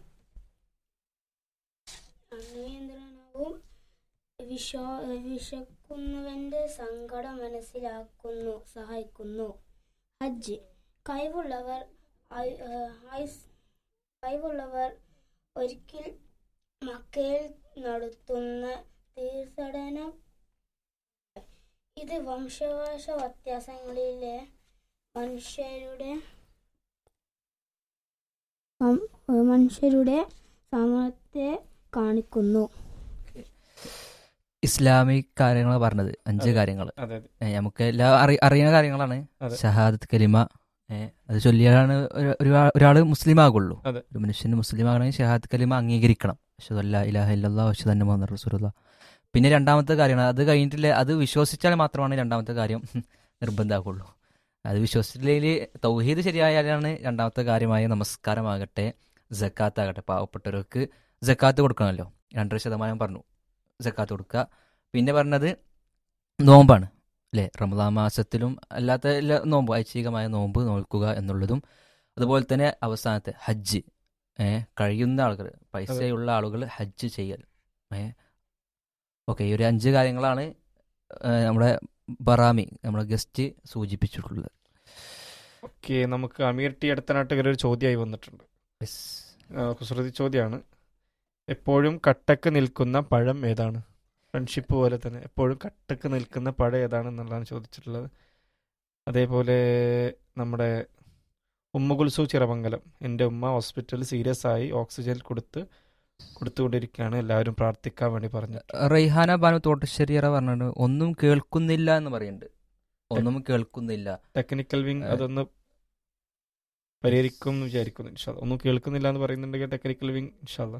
ആ, നിയന്ത്രണവും വിശ്വാ വിശക്കുന്നവന്റെ സങ്കടം മനസ്സിലാക്കുന്നു സഹായിക്കുന്നു ഹജ്ജ് കഴിവുള്ളവർ ഐ- ഏ, ഐസ്- കഴിവുള്ളവർ ഒരിക്കൽ മക്കയിൽ നടത്തുന്ന തീർത്ഥാടനം ഇത് വംശവാശ വ്യത്യാസങ്ങളിലെ മനുഷ്യരുടെ സം- മനുഷ്യരുടെ സമൂഹത്തെ കാണിക്കുന്നു ഇസ്ലാമിക് കാര്യങ്ങൾ പറഞ്ഞത് അഞ്ച് അതെ. കാര്യങ്ങൾ അതെ അതെ നമുക്ക് എല്ലാം അറി അറിയുന്ന കാര്യങ്ങളാണ് അതെ. ഷഹാദത്ത് കലിമ ഏ, അത് ചൊല്ലിയാണ് ഒരു- ഒരു ഒരാൾ മുസ്ലിം ആകുള്ളൂ അതെ. ഒരു മനുഷ്യന് മുസ്ലിം ആകണമെങ്കിൽ ഷഹാദത്ത് കലിമ അംഗീകരിക്കണം അഷദ് അല്ലാ ഇലാഹ ഇല്ലല്ലാഹ് അഷദ് അന്ന മുഹമ്മദ് റസൂലുള്ള പിന്നെ രണ്ടാമത്തെ കാര്യമാണ് അത് കഴിഞ്ഞിട്ടില്ല അത് വിശ്വസിച്ചാൽ മാത്രമാണ് രണ്ടാമത്തെ കാര്യം നിർബന്ധമാകുള്ളൂ അത് വിശ്വസിച്ചില്ലെങ്കിൽ തൗഹീദ് ശരിയായാലാണ് രണ്ടാമത്തെ കാര്യമായ നമസ്കാരമാകട്ടെ ജക്കാത്ത് ആകട്ടെ പാവപ്പെട്ടവർക്ക് ജക്കാത്ത് കൊടുക്കണമല്ലോ രണ്ടര ശതമാനം പറഞ്ഞു ജക്കാത്ത് കൊടുക്കുക പിന്നെ പറഞ്ഞത് നോമ്പാണ് അല്ലേ റമദാൻ മാസത്തിലും അല്ലാത്ത എല്ലാ നോമ്പ് ഐച്ഛികമായ നോമ്പ് നോൽക്കുക എന്നുള്ളതും അതുപോലെ തന്നെ അവസാനത്തെ ഹജ്ജ് ഏ കഴിയുന്ന ആളുകൾ പൈസയുള്ള ആളുകൾ ഹജ്ജ് ചെയ്യൽ ഏ ഓക്കെ ഈ ഒരു അഞ്ച് കാര്യങ്ങളാണ് ഏ, നമ്മുടെ ബറാമി നമ്മുടെ ഗസ്റ്റ് സൂചിപ്പിച്ചിട്ടുള്ളത് ഓക്കെ നമുക്ക് അമീർ ടി അടുത്തനാട്ടുകാർ ഒരു ചോദ്യമായി വന്നിട്ടുണ്ട് ആ, കുസൃതി ചോദ്യമാണ് എപ്പോഴും കട്ടക്ക് നിൽക്കുന്ന പഴം ഏതാണ് ഫ്രണ്ട്ഷിപ്പ് പോലെ തന്നെ എപ്പോഴും കട്ടക്ക് നിൽക്കുന്ന പഴം ഏതാണ് എന്നുള്ളതാണ് ചോദിച്ചിട്ടുള്ളത് അതേപോലെ നമ്മുടെ ഉമ്മകുൽസു ചിറമംഗലം എൻ്റെ ഉമ്മ ഹോസ്പിറ്റലിൽ സീരിയസ് ആയി ഓക്സിജൻ കൊടുത്ത് കൊടുത്തുകൊണ്ടിരിക്കുകയാണ് എല്ലാവരും പ്രാർത്ഥിക്കാൻ വേണ്ടി പറഞ്ഞു റൈഹാന ബാനു തോട്ടശ്ശേരിയറ പറഞ്ഞിട്ട് ഒന്നും കേൾക്കുന്നില്ല എന്ന് പറയുന്നുണ്ട് ഒന്നും കേൾക്കുന്നില്ല ടെക്നിക്കൽ വിങ് ഏ. അതൊന്ന് പരിഹരിക്കും എന്ന് വിചാരിക്കുന്നു ഇൻഷാല്ല ഒന്നും കേൾക്കുന്നില്ല എന്ന് പറയുന്നുണ്ടെങ്കിൽ ടെക്നിക്കൽ വിങ് ഇൻഷാല്ല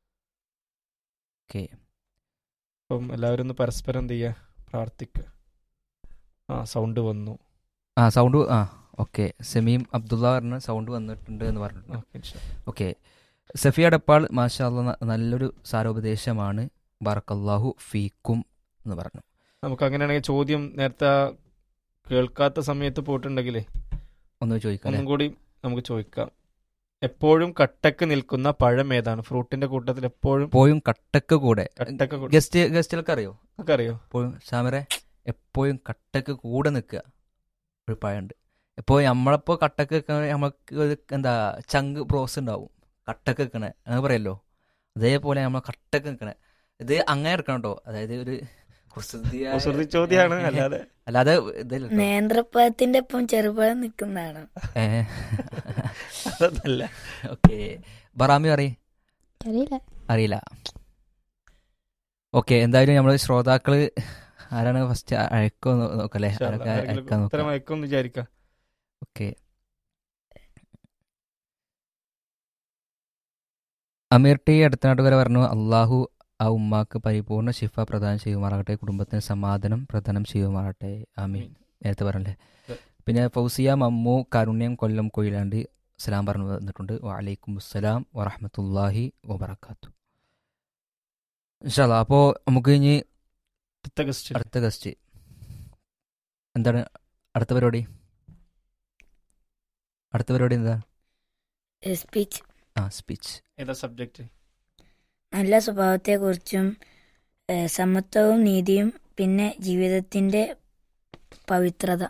ഓക്കെ അപ്പം എല്ലാവരും ഒന്ന് പരസ്പരം എന്ത് ചെയ്യുക പ്രാർത്ഥിക്കുക ആ സൗണ്ട് വന്നു ആ സൗണ്ട് ആ ഓക്കെ സമീം അബ്ദുള്ള പറഞ്ഞ സൗണ്ട് വന്നിട്ടുണ്ട് എന്ന് പറഞ്ഞിട്ടുണ്ട് ഓക്കെ ഇൻഷാ ഓക്കെ സഫിയ ഡപ്പാൾ മാഷാ അല്ലാ ന- നല്ലൊരു സാരോപദേശമാണ് ബാറക്കല്ലാഹു ഫീക്കും എന്ന് പറഞ്ഞു നമുക്ക് അങ്ങനെയാണെങ്കിൽ ചോദ്യം നേരത്തെ ആ കേൾക്കാത്ത സമയത്ത് പോയിട്ടുണ്ടെങ്കിലേ ഒന്ന് ചോദിക്കാം ഒന്നും കൂടി നമുക്ക് ചോദിക്കാം എപ്പോഴും കട്ടക്ക് നിൽക്കുന്ന പഴം ഏതാണ് ഫ്രൂട്ടിന്റെ കൂട്ടത്തിൽ എപ്പോഴും എപ്പോഴും കട്ടക്ക് കൂടെ കട്ടക്ക് കൂടെ- ഗസ്റ്റ് ഗസ്റ്റുകൾക്ക് അറിയോ ഒക്കെ അറിയോ എപ്പോഴും ഷാമറെ എപ്പോഴും കട്ടക്ക് കൂടെ നിൽക്കുക ഒരു പഴമുണ്ട് ഇപ്പോൾ നമ്മളിപ്പോൾ കട്ടക്ക് നിൽക്കണ നമുക്ക് ഒരു എന്താ ചങ്ക് പ്രോസ് ഉണ്ടാവും കട്ടക്ക് നിൽക്കണേ അങ്ങനെ പറയല്ലോ അതേപോലെ നമ്മൾ കട്ടക്ക് നിൽക്കണേ ഇത് അങ്ങനെ എടുക്കണം കേട്ടോ അതായത് ഒരു കുസൃതിയായ- കുസൃതി ചോദ്യമാണ് അല്ലാതെ അല്ലാതെ ഇതല്ല ട്ടോ. നേന്ത്രപ്പഴത്തിന്റെ ഒപ്പം ചെറുപഴം നിൽക്കുന്നതാണ് ഏ അതല്ല ഓക്കെ ബറാമി പറയും അറിയില്ല അറിയില്ല ഓക്കെ എന്തായാലും നമ്മൾ ശ്രോതാക്കള് ആരാണ് ഫസ്റ്റ് അയക്കോ നോ- നോക്കല്ലേ ഇൻഷാ ആരൊക്കെ അല്ലാ. ആരെങ്കിലും അയക്കാൻ ഉത്തരം നോക്കാം അയക്കും എന്ന് വിചാരിക്കാം ഓക്കെ അമീർ ടി അടുത്തനാട്ടുകാരെ പറഞ്ഞു അള്ളാഹു ആ ഉമ്മാക്ക് പരിപൂർണ ശിഫ പ്രദാനം ചെയ്യുമാറാകട്ടെ കുടുംബത്തിന് സമാധാനം പ്രദാനം ചെയ്യുമാറാകട്ടെ ആമീൻ നേരത്തെ പറഞ്ഞല്ലേ അതെ. പിന്നെ ഫൗസിയ മമ്മു കാരുണ്യം കൊല്ലം കൊയിലാണ്ട് സലാം പറഞ്ഞു വന്നിട്ടുണ്ട് വലൈക്കും അസ്സലാം വറഹമത്തല്ലാഹി വബർക്കാത്തു ഇൻഷാല്ലാ അപ്പോൾ നമുക്ക് ഇനി അടുത്ത ക്വസ്റ്റ്യൻ അടുത്ത ഗസ്റ്റ് എന്താണ് അടുത്ത പരിപാടി അടുത്ത പരിപാടി എന്താ സ്പീച്ച് ആ സ്പീച്ച് ഏതാ സബ്ജക്റ്റ് നല്ല സ്വഭാവത്തെക്കുറിച്ചും ഏഹ്, സമത്വവും നീതിയും പിന്നെ ജീവിതത്തിന്റെ പവിത്രത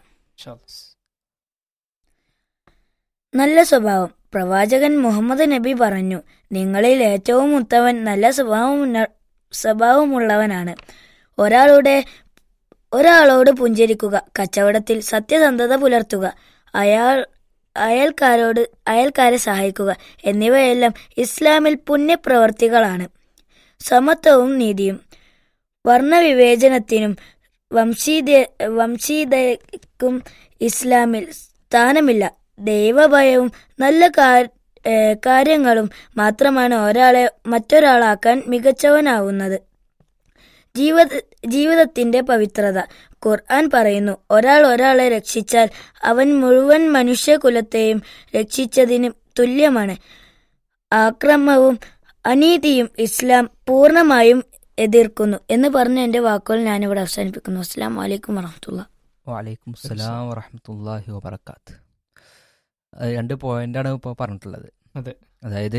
നല്ല സ്വഭാവം പ്രവാചകൻ മുഹമ്മദ് നബി പറഞ്ഞു നിങ്ങളിൽ ഏറ്റവും ഉത്തമൻ നല്ല സ്വഭാവം സ്വഭാവമുള്ളവനാണ് ഒരാളുടെ ഒരാളോട് പുഞ്ചരിക്കുക കച്ചവടത്തിൽ സത്യസന്ധത പുലർത്തുക അയാൾ അയൽക്കാരോട് അയൽക്കാരെ സഹായിക്കുക എന്നിവയെല്ലാം ഇസ്ലാമിൽ പുണ്യപ്രവർത്തികളാണ് സമത്വവും നീതിയും വർണ്ണവിവേചനത്തിനും വംശീത വംശീയതയ്ക്കും ഇസ്ലാമിൽ സ്ഥാനമില്ല ദൈവഭയവും നല്ല കാ- ഏഹ് കാര്യങ്ങളും മാത്രമാണ് ഒരാളെ മറ്റൊരാളാക്കാൻ മികച്ചവനാവുന്നത് ജീവിത ജീവിതത്തിന്റെ പവിത്രത ഖുർആൻ പറയുന്നു ഒരാൾ ഒരാളെ രക്ഷിച്ചാൽ അവൻ മുഴുവൻ മനുഷ്യകുലത്തെയും രക്ഷിച്ചതിന് തുല്യമാണ് ആക്രമവും അനീതിയും ഇസ്ലാം പൂർണ്ണമായും എതിർക്കുന്നു എന്ന് പറഞ്ഞ എന്റെ വാക്കുകൾ ഞാനിവിടെ അവസാനിപ്പിക്കുന്നു അസ്സാം വലൈക്കും വറഹമത്തുള്ള വലൈക്കും അസ്സലാം വറഹമത്തല്ലാഹി വബർക്കാത്ത് അത് രണ്ട് പോയിന്റാണ് ഇപ്പോൾ പറഞ്ഞിട്ടുള്ളത് അതെ. അതായത്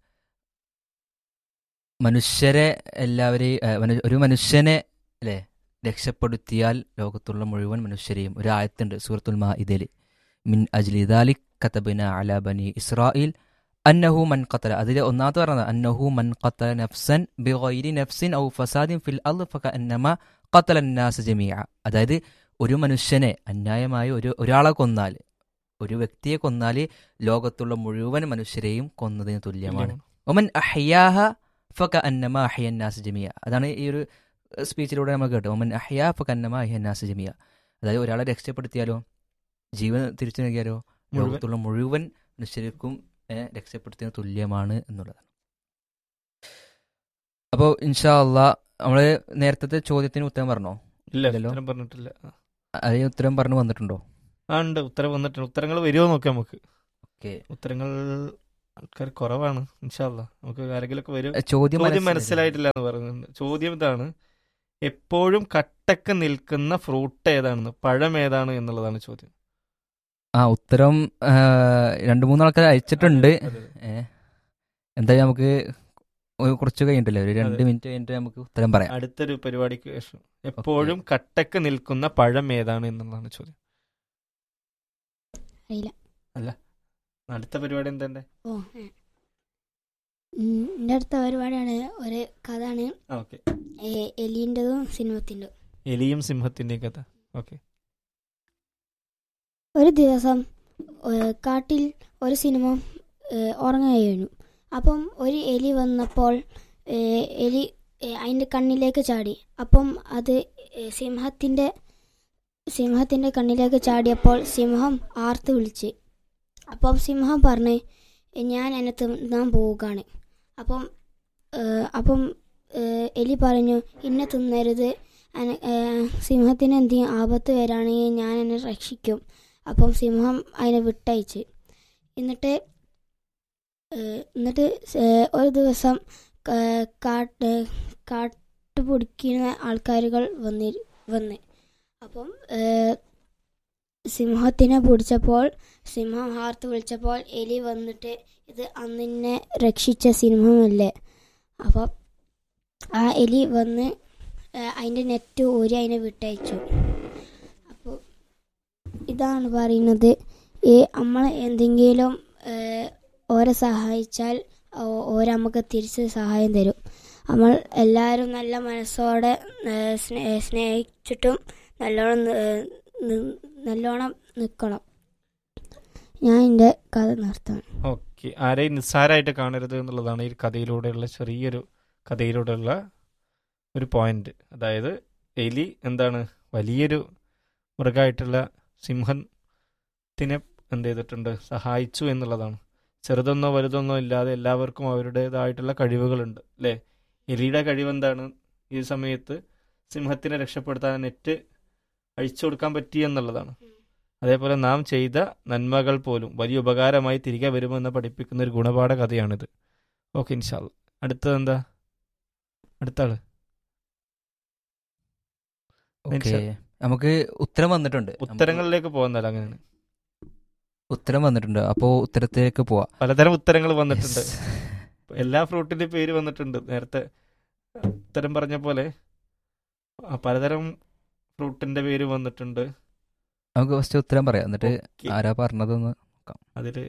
മനുഷ്യരെ എല്ലാവരെയും ഏ, മനു- ഒരു മനുഷ്യനെ അല്ലേ രക്ഷപ്പെടുത്തിയാൽ ലോകത്തുള്ള മുഴുവൻ മനുഷ്യരെയും ഒരു ആയത്തുണ്ട് സൂറത്തുൽ മാ ഇതിൽ മിൻ അജ്ലി ദാലിക് കതബിന അല ബനി ഇസ്രായേൽ അന്നഹു മൻ ഖത്തല അതിൽ ഒന്നാമത്തെ പറഞ്ഞത് അന്നഹു മൻ ഖത്തല നഫ്സൻ ബിഗൈരി നഫ്സിൻ ഔ ഫസാദിൻ ഫിൽ അർദ് ഫകഅന്നമ ഖത്തല الناس ജമീഅ അതായത് ഒരു മനുഷ്യനെ അന്യായമായി ഒരു ഒരാളെ കൊന്നാൽ ഒരു വ്യക്തിയെ കൊന്നാൽ ലോകത്തുള്ള മുഴുവൻ മനുഷ്യരെയും കൊന്നതിന് തുല്യമാണ് ഒമൻ അഹ്യാഹ ഫക അന്നമ അഹ്യന്നാസ് ജമിയ അതാണ് ഈ ഒരു സ്പീച്ചിലൂടെ നമ്മൾ കേട്ടത് ഒമൻ അഹ്യാ ഫക അന്നമ അഹ്യന്നാസ് ജമിയ അതായത് ഒരാളെ രക്ഷപ്പെടുത്തിയാലോ ജീവൻ തിരിച്ചു നൽകിയാലോ മുഴുവൻ. ലോകത്തുള്ള മുഴുവൻ മനുഷ്യർക്കും ഏ, രക്ഷപ്പെടുത്തിയതിന് തുല്യമാണ് എന്നുള്ളതാണ് അപ്പോൾ ഇൻഷാ അള്ളാ നമ്മൾ നേരത്തെ ചോദ്യത്തിന് ഉത്തരം പറഞ്ഞോ ഇല്ല ഇല്ലല്ലോ. ഉത്തരം പറഞ്ഞിട്ടില്ല അതിന് ഉത്തരം പറഞ്ഞു വന്നിട്ടുണ്ടോ ആ ഉണ്ട് ഉത്തരം വന്നിട്ടുണ്ട് ഉത്തരങ്ങൾ വരുമോ നോക്കാം നമുക്ക് ഓക്കെ ഉത്തരങ്ങൾ ആൾക്കാർ കുറവാണ് ഇൻഷാല്ല നമുക്ക് ആരെങ്കിലുമൊക്കെ വരും ചോദ്യം ചോദ്യം മനസ്സിലായില്ല. മനസ്സിലായിട്ടില്ല എന്ന് പറയുന്നുണ്ട് ചോദ്യം ഇതാണ് എപ്പോഴും കട്ടക്ക് നിൽക്കുന്ന ഫ്രൂട്ട് ഏതാണെന്ന് പഴം ഏതാണ് എന്നുള്ളതാണ് ചോദ്യം ആ ഉത്തരം ആ, രണ്ട് മൂന്ന് ആൾക്കാർ അയച്ചിട്ടുണ്ട് അതെ, അതെ. ഏ എന്തായാലും നമുക്ക് ഒരു കുറച്ച് കഴിഞ്ഞിട്ടില്ലേ ഒരു രണ്ട് അതെ. മിനിറ്റ് കഴിഞ്ഞിട്ട് നമുക്ക് ഉത്തരം പറയാം അടുത്തൊരു പരിപാടിക്ക് ശേഷം എപ്പോഴും കട്ടക്ക് നിൽക്കുന്ന പഴം ഏതാണ് എന്നുള്ളതാണ് ചോദ്യം അറിയില്ല അടുത്ത പരിപാടി എന്താ ഓ ഏ. ഉം, എൻ്റെ അടുത്ത പരിപാടിയാണ് ഒരു കഥയാണ് ഓക്കെ ഏ- എലീൻ്റെതും സിനിമത്തിൻ്റെതും എലിയും സിംഹത്തിന്റെയും കഥ ഓക്കെ ഒരു ദിവസം ഏ, കാട്ടിൽ ഒരു സിനിമ ഉറങ്ങുകയായിരുന്നു അപ്പം ഒരു എലി വന്നപ്പോൾ ഏ, എലി അതിൻ്റെ കണ്ണിലേക്ക് ചാടി അപ്പം അത് ഏ, സിംഹത്തിൻ്റെ സിംഹത്തിൻ്റെ കണ്ണിലേക്ക് ചാടിയപ്പോൾ സിംഹം ആർത്ത് വിളിച്ച് അപ്പം സിംഹം പറഞ്ഞ് ഞാൻ എന്നെ തിന്നാൻ പോവുകയാണ് അപ്പം ഏ, അപ്പം ഏ, എലി പറഞ്ഞു എന്നെ തിന്നരുത് അന- ഏ, സിംഹത്തിന് എന്തെങ്കിലും ആപത്ത് വരാണെങ്കിൽ ഞാൻ എന്നെ രക്ഷിക്കും അപ്പം സിംഹം അതിനെ വിട്ടയച്ച് എന്നിട്ട് ഏഹ്, എന്നിട്ട് സേ- ഒരു ദിവസം കാ- കാട്ട് കാട്ട് പിടിക്കുന്ന ആൾക്കാരുകൾ വന്നി വന്ന് അപ്പം ഏഹ്, സിംഹത്തിനെ പിടിച്ചപ്പോൾ സിംഹം ഹാർത്ത് വിളിച്ചപ്പോൾ എലി വന്നിട്ട് ഇത് അന്നിന്നെ രക്ഷിച്ച സിംഹമല്ലേ അപ്പം ആ എലി വന്ന് ഏഹ്, അതിൻ്റെ നെറ്റ് ഊരി അതിനെ വിട്ടയച്ചു അപ്പോൾ ഇതാണ് പറയുന്നത് ഈ നമ്മൾ എന്തെങ്കിലും ഏഹ്, ഓരെ സഹായിച്ചാൽ ഓ- ഓര് നമുക്ക് തിരിച്ച് സഹായം തരും നമ്മൾ എല്ലാവരും നല്ല മനസ്സോടെ ഏഹ്, സ്നേ- സ്നേഹിച്ചിട്ടും നല്ലോണം നി- ഏഹ്, നി- നല്ലോണം നിൽക്കണം ഞാൻ എൻ്റെ കഥ നിർത്താം ഓക്കെ ആരെയും നിസ്സാരമായിട്ട് കാണരുത് എന്നുള്ളതാണ് ഈ കഥയിലൂടെയുള്ള ചെറിയൊരു കഥയിലൂടെയുള്ള ഒരു പോയിന്റ് അതായത് എലി എന്താണ് വലിയൊരു മൃഗമായിട്ടുള്ള സിംഹത്തിനെ എന്ത് ചെയ്തിട്ടുണ്ട് സഹായിച്ചു എന്നുള്ളതാണ് ചെറുതൊന്നോ വലുതൊന്നോ ഇല്ലാതെ എല്ലാവർക്കും അവരുടേതായിട്ടുള്ള കഴിവുകളുണ്ട് അല്ലേ എലിയുടെ കഴിവ് എന്താണ് ഈ സമയത്ത് സിംഹത്തിനെ രക്ഷപ്പെടുത്താൻ നെറ്റ് അഴിച്ചു കൊടുക്കാൻ പറ്റി എന്നുള്ളതാണ് അതേപോലെ നാം ചെയ്ത നന്മകൾ പോലും വലിയ ഉപകാരമായി തിരികെ വരുമെന്ന് പഠിപ്പിക്കുന്ന ഒരു ഗുണപാഠ കഥയാണിത് ഓക്കെ ഇൻഷാല്ല അടുത്തത് എന്താ അടുത്ത ആള് ഓക്കെ നമുക്ക് ഉത്തരം വന്നിട്ടുണ്ട് ഉത്തരങ്ങളിലേക്ക് പോകുന്നല്ല അങ്ങനെയാണ് ഉത്തരം വന്നിട്ടുണ്ട് അപ്പോൾ ഉത്തരത്തിലേക്ക് പോവാം പലതരം ഉത്തരങ്ങൾ വന്നിട്ടുണ്ട് Yes. എല്ലാ ഫ്രൂട്ടിന്റെ പേര് വന്നിട്ടുണ്ട് നേരത്തെ ഉത്തരം പറഞ്ഞ പോലെ ആ, പലതരം ഫ്രൂട്ടിന്റെ പേര് വന്നിട്ടുണ്ട് നമുക്ക് ഫസ്റ്റ് ഉത്തരം പറയാം എന്നിട്ട് Okay. ആരാ പറഞ്ഞതെന്ന് അതില്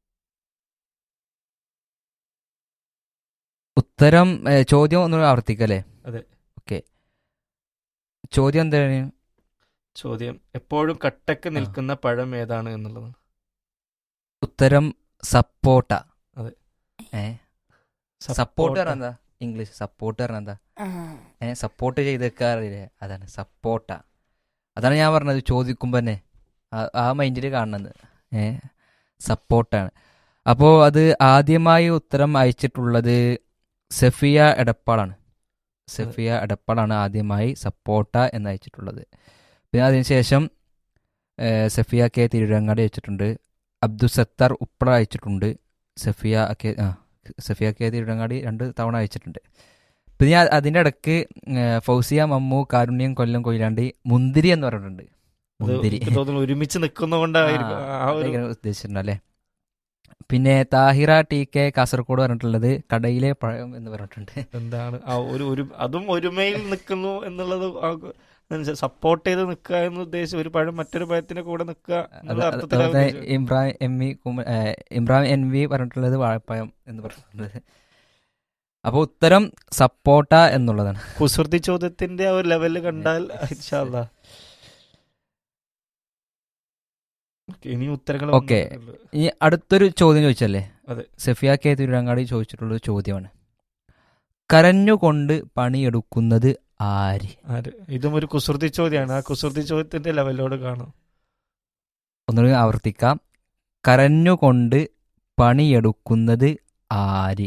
ഉത്തരം ഏ, ചോദ്യം ഒന്ന് ആവർത്തിക്കല്ലേ അതെ. ഓക്കെ ചോദ്യം എന്താണ് ചോദ്യം എപ്പോഴും കട്ടക്ക് നിൽക്കുന്ന പഴം ഏതാണ് എന്നുള്ളതാണ് ഉത്തരം സപ്പോട്ട അതെ. ഏ സപ്പോർട്ട് പറഞ്ഞ എന്താ ഇംഗ്ലീഷ് സപ്പോർട്ട് പറഞ്ഞ എന്താ ഏ സപ്പോർട്ട് ചെയ്തേക്കാറില്ലേ അതാണ് സപ്പോർട്ട അതാണ് ഞാൻ പറഞ്ഞത് ചോദിക്കുമ്പോൾ തന്നെ ആ- ആ മൈൻഡിൽ കാണുന്നത് ഏ സപ്പോർട്ടാണ് അപ്പോൾ അത് ആദ്യമായി ഉത്തരം അയച്ചിട്ടുള്ളത് സഫിയ എടപ്പാളാണ് സഫിയ എടപ്പാളാണ് ആദ്യമായി സപ്പോർട്ട എന്ന് അയച്ചിട്ടുള്ളത് പിന്നെ അതിനുശേഷം ഏ, സഫിയ കെ തിരുരങ്ങാടി അയച്ചിട്ടുണ്ട് അബ്ദുസത്താർ ഉപ്പള അയച്ചിട്ടുണ്ട് സഫിയ കെ ആ സഫിയ കെ തിരുരങ്ങാടി രണ്ട് തവണ അയച്ചിട്ടുണ്ട് പിന്നെ അ- അതിൻ്റെ ഇടയ്ക്ക് ഏ, ഫൗസിയ മമ്മു കാരുണ്യം കൊല്ലം കൊയിലാണ്ടി മുന്തിരി എന്ന് പറഞ്ഞിട്ടുണ്ട് അത് മുന്തിരി എനിക്ക് തോന്നുന്നു ഒരുമിച്ച് നിൽക്കുന്നതുകൊണ്ടായിരിക്കും ആ, ആ ഒരു അതായിരിക്കും ഉദ്ദേശിച്ചിട്ടുണ്ട് അല്ലേ പിന്നെ താഹിറ ടി കെ കാസർഗോഡ് പറഞ്ഞിട്ടുള്ളത് കടയിലെ പഴം എന്ന് പറഞ്ഞിട്ടുണ്ട് എന്താണ് ആ ഒരു ഒരു അതും ഒരുമയിൽ നിൽക്കുന്നു എന്നുള്ളത് സപ്പോർട്ട് ചെയ്ത് നിൽക്കുക എന്ന് ഉദ്ദേശിച്ച് ഒരു പഴം മറ്റൊരു പഴത്തിന്റെ കൂടെ നിൽക്കുക അത് എന്നുള്ള അത് അർത്ഥത്തിലാണ് അതുപോലെ ഉദ്ദേശിച്ചത്. ഇമ്രാൻ എം വി കുമ- ഏ, ഇമ്രാൻ എൻ വി പറഞ്ഞിട്ടുള്ളത് വാഴപ്പഴം എന്ന് പറഞ്ഞിട്ടുള്ളത് അപ്പോൾ ഉത്തരം സപ്പോട്ട എന്നുള്ളതാണ് കുസൃതി ചോദ്യത്തിന്റെ ആ ഒരു ലെവലിൽ കണ്ടാൽ ഇൻഷാല്ലാ ഇനി ഉത്തരങ്ങൾ ഓക്കേ. വന്നിട്ടുള്ളൂ. ഇനി അടുത്തൊരു ചോദ്യം ചോദിച്ചല്ലേ അതെ. സഫിയ കെ തിരുരങ്ങാടി ചോദിച്ചിട്ടുള്ള ഒരു ചോദ്യമാണ് കരഞ്ഞുകൊണ്ട് പണിയെടുക്കുന്നത് ആര് ആര് ഇതും ഒരു കുസൃതി ചോദ്യമാണ് ആ കുസൃതി ചോദ്യത്തിന്റെ ലെവലോട് കാണും ഒന്നുകൂടി ആവർത്തിക്കാം കരഞ്ഞുകൊണ്ട് പണിയെടുക്കുന്നത് ആര്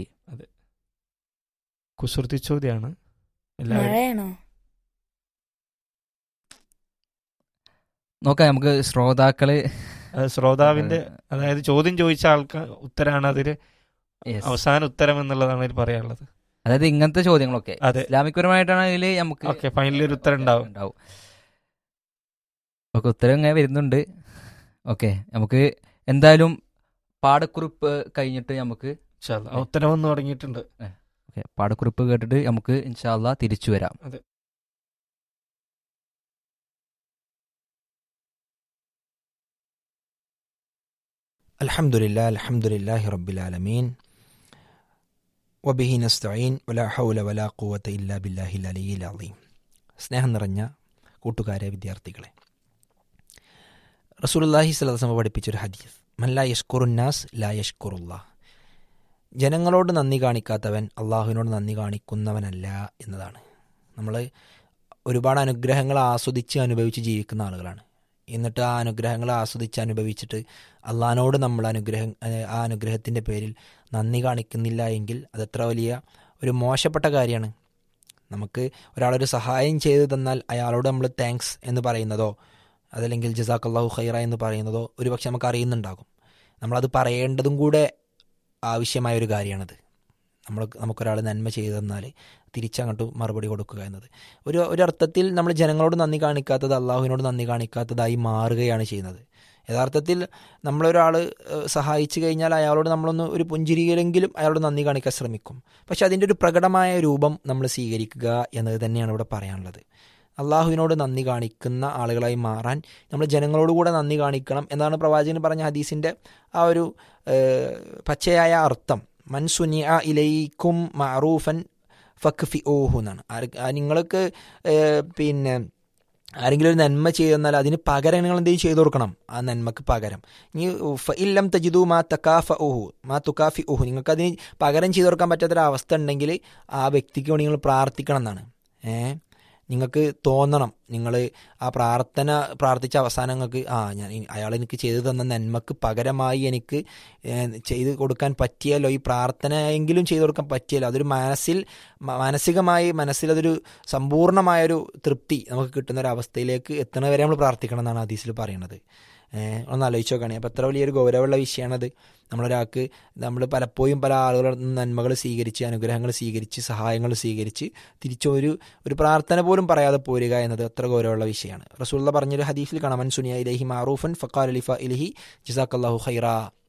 കുസൃതി ചോദ്യമാണ് എല്ലാവരും മഴയാണോ നോക്കാം നമുക്ക് ശ്രോതാക്കള് അത് ശ്രോതാവിന്റെ അതായത് ചോദ്യം ചോദിച്ച ആൾക്ക് ഉത്തരാണ് അതിന് Yes. അവസാന ഉത്തരം എന്നുള്ളതാണ് അതിൽ പറയാനുള്ളത് അതായത് ഇങ്ങനത്തെ ചോദ്യങ്ങളൊക്കെ അതെ ഇസ്ലാമികപരമായിട്ടാണെങ്കിൽ നമുക്ക് ഓക്കെ ഫൈനലി ഒരു ഉത്തരം ഉണ്ടാവും ഉണ്ടാവും ഓക്കെ ഉത്തരം ഇങ്ങനെ വരുന്നുണ്ട് ഓക്കെ നമുക്ക് എന്തായാലും പാടക്കുറിപ്പ് കഴിഞ്ഞിട്ട് നമുക്ക് ഇൻഷാ അല്ലാ. ആ ഉത്തരം വന്ന് തുടങ്ങിയിട്ടുണ്ട് ഓക്കെ പാടക്കുറിപ്പ് കേട്ടിട്ട് നമുക്ക് ഇൻഷാല്ല തിരിച്ചു വരാം അതെ. الحمد لله الحمد لله رب العالمين وبه نستعين ولا حول ولا قوة إلا بالله العلي العظيم സ്നേഹം നിറഞ്ഞ കൂട്ടുകാരെ വിദ്യാർത്ഥികളെ റസൂലുള്ളാഹി സ്വലമ പഠിപ്പിച്ചൊരു ഹദീസ് മല്ല യഷ്കുറുന്നാസ് ലാ യഷ്കുറുല്ലാ ജനങ്ങളോട് നന്ദി കാണിക്കാത്തവൻ അള്ളാഹുവിനോട് നന്ദി കാണിക്കുന്നവനല്ല എന്നതാണ് നമ്മൾ ഒരുപാട് അനുഗ്രഹങ്ങൾ ആസ്വദിച്ച് അനുഭവിച്ച് ജീവിക്കുന്ന ആളുകളാണ് എന്നിട്ട് ആ അനുഗ്രഹങ്ങൾ ആസ്വദിച്ച് അനുഭവിച്ചിട്ട് അള്ളഹാനോട് നമ്മൾ അനുഗ്രഹം ഏഹ് ആ അനുഗ്രഹത്തിൻ്റെ പേരിൽ നന്ദി കാണിക്കുന്നില്ല എങ്കിൽ അതെത്ര വലിയ ഒരു മോശപ്പെട്ട കാര്യമാണ് നമുക്ക് ഒരാളൊരു സഹായം ചെയ്തു തന്നാൽ അയാളോട് നമ്മൾ താങ്ക്സ് എന്ന് പറയുന്നതോ അതല്ലെങ്കിൽ ജസാഖ് അള്ളാഹു ഖൈറ എന്ന് പറയുന്നതോ ഒരുപക്ഷെ നമുക്ക് അറിയുന്നുണ്ടാകും നമ്മളത് പറയേണ്ടതും കൂടെ ആവശ്യമായ ഒരു കാര്യമാണത് നമ്മൾ നമുക്കൊരാൾ നന്മ ചെയ്തു തന്നാൽ തിരിച്ചങ്ങോട്ട് മറുപടി കൊടുക്കുക എന്നത് ഒരു ഒരർത്ഥത്തിൽ നമ്മൾ ജനങ്ങളോട് നന്ദി കാണിക്കാത്തത് അള്ളാഹുവിനോട് നന്ദി കാണിക്കാത്തതായി മാറുകയാണ് ചെയ്യുന്നത് യഥാർത്ഥത്തിൽ നമ്മളൊരാൾ ഏഹ്, സഹായിച്ചു കഴിഞ്ഞാൽ അയാളോട് നമ്മളൊന്ന് ഒരു പുഞ്ചിരിയിലെങ്കിലും അയാളോട് നന്ദി കാണിക്കാൻ ശ്രമിക്കും പക്ഷെ അതിൻ്റെ ഒരു പ്രകടമായ രൂപം നമ്മൾ സ്വീകരിക്കുക എന്നത് തന്നെയാണ് ഇവിടെ പറയാനുള്ളത് അള്ളാഹുവിനോട് നന്ദി കാണിക്കുന്ന ആളുകളായി മാറാൻ നമ്മൾ ജനങ്ങളോട് കൂടെ നന്ദി കാണിക്കണം എന്നാണ് പ്രവാചകൻ പറഞ്ഞ ഹദീസിൻ്റെ ആ ഒരു ഏഹ്, പച്ചയായ അർത്ഥം മൻസുനിയ ഇലൈക്കും മറൂഫൻ ഫക്ഫി ഓഹു എന്നാണ് ആര്- ആ നിങ്ങൾക്ക് ഏഹ്, പിന്നെ ആരെങ്കിലും ഒരു നന്മ ചെയ്തു തന്നാൽ അതിന് പകരം നിങ്ങൾ എന്തെങ്കിലും ചെയ്തു കൊടുക്കണം ആ നന്മക്ക് പകരം ഇനി ഫ ഇല്ലം തജിദു മാ തക്കാഫ ഊഹു മാ തുക്കാഫി ഊഹു നിങ്ങൾക്ക് അതിന് പകരം ചെയ്തു കൊടുക്കാൻ പറ്റാത്തൊരവസ്ഥ ഉണ്ടെങ്കിൽ ആ വ്യക്തിക്ക് വേണ്ടി നിങ്ങൾ പ്രാർത്ഥിക്കണം എന്നാണ് ഏഹ് നിങ്ങൾക്ക് തോന്നണം നിങ്ങൾ ആ പ്രാർത്ഥന പ്രാർത്ഥിച്ച അവസാനം നിങ്ങൾക്ക് ആ ഞാൻ ഇ- അയാൾ എനിക്ക് ചെയ്തു തന്ന നന്മക്ക് പകരമായി എനിക്ക് ഏഹ്, ചെയ്തു കൊടുക്കാൻ പറ്റിയല്ലോ ഈ പ്രാർത്ഥനയെങ്കിലും ചെയ്തു കൊടുക്കാൻ പറ്റിയല്ലോ അതൊരു മനസ്സിൽ മ- മാനസികമായി മനസ്സിൽ അതൊരു സമ്പൂർണ്ണമായൊരു തൃപ്തി നമുക്ക് കിട്ടുന്ന ഒരു അവസ്ഥയിലേക്ക് എത്തണ വരെ നമ്മൾ പ്രാർത്ഥിക്കണം എന്നാണ് ഹദീസിൽ പറയുന്നത് ഏഹ്, ഒന്ന് ആലോചിച്ച് നോക്കുകയാണെങ്കിൽ അപ്പോൾ എത്ര വലിയൊരു ഗൗരവമുള്ള വിഷയമാണത് നമ്മളൊരാൾക്ക് നമ്മൾ പലപ്പോഴും പല ആളുകളുടെ നിന്ന് നന്മകൾ സ്വീകരിച്ച് അനുഗ്രഹങ്ങൾ സ്വീകരിച്ച് സഹായങ്ങൾ സ്വീകരിച്ച് തിരിച്ചൊരു ഒരു പ്രാർത്ഥന പോലും പറയാതെ പോരുക എന്നത് എത്ര ഗൗരവമുള്ള വിഷയമാണ് റസൂള്ള പറഞ്ഞൊരു ഹദീഫിൽ കാണാം മൻ സുനിയ ഇലഹി മാറൂഫൻ ഫക്കാൽ അലിഫ ഇലഹി ജിസാഖല്ലാഹു ഖൈറ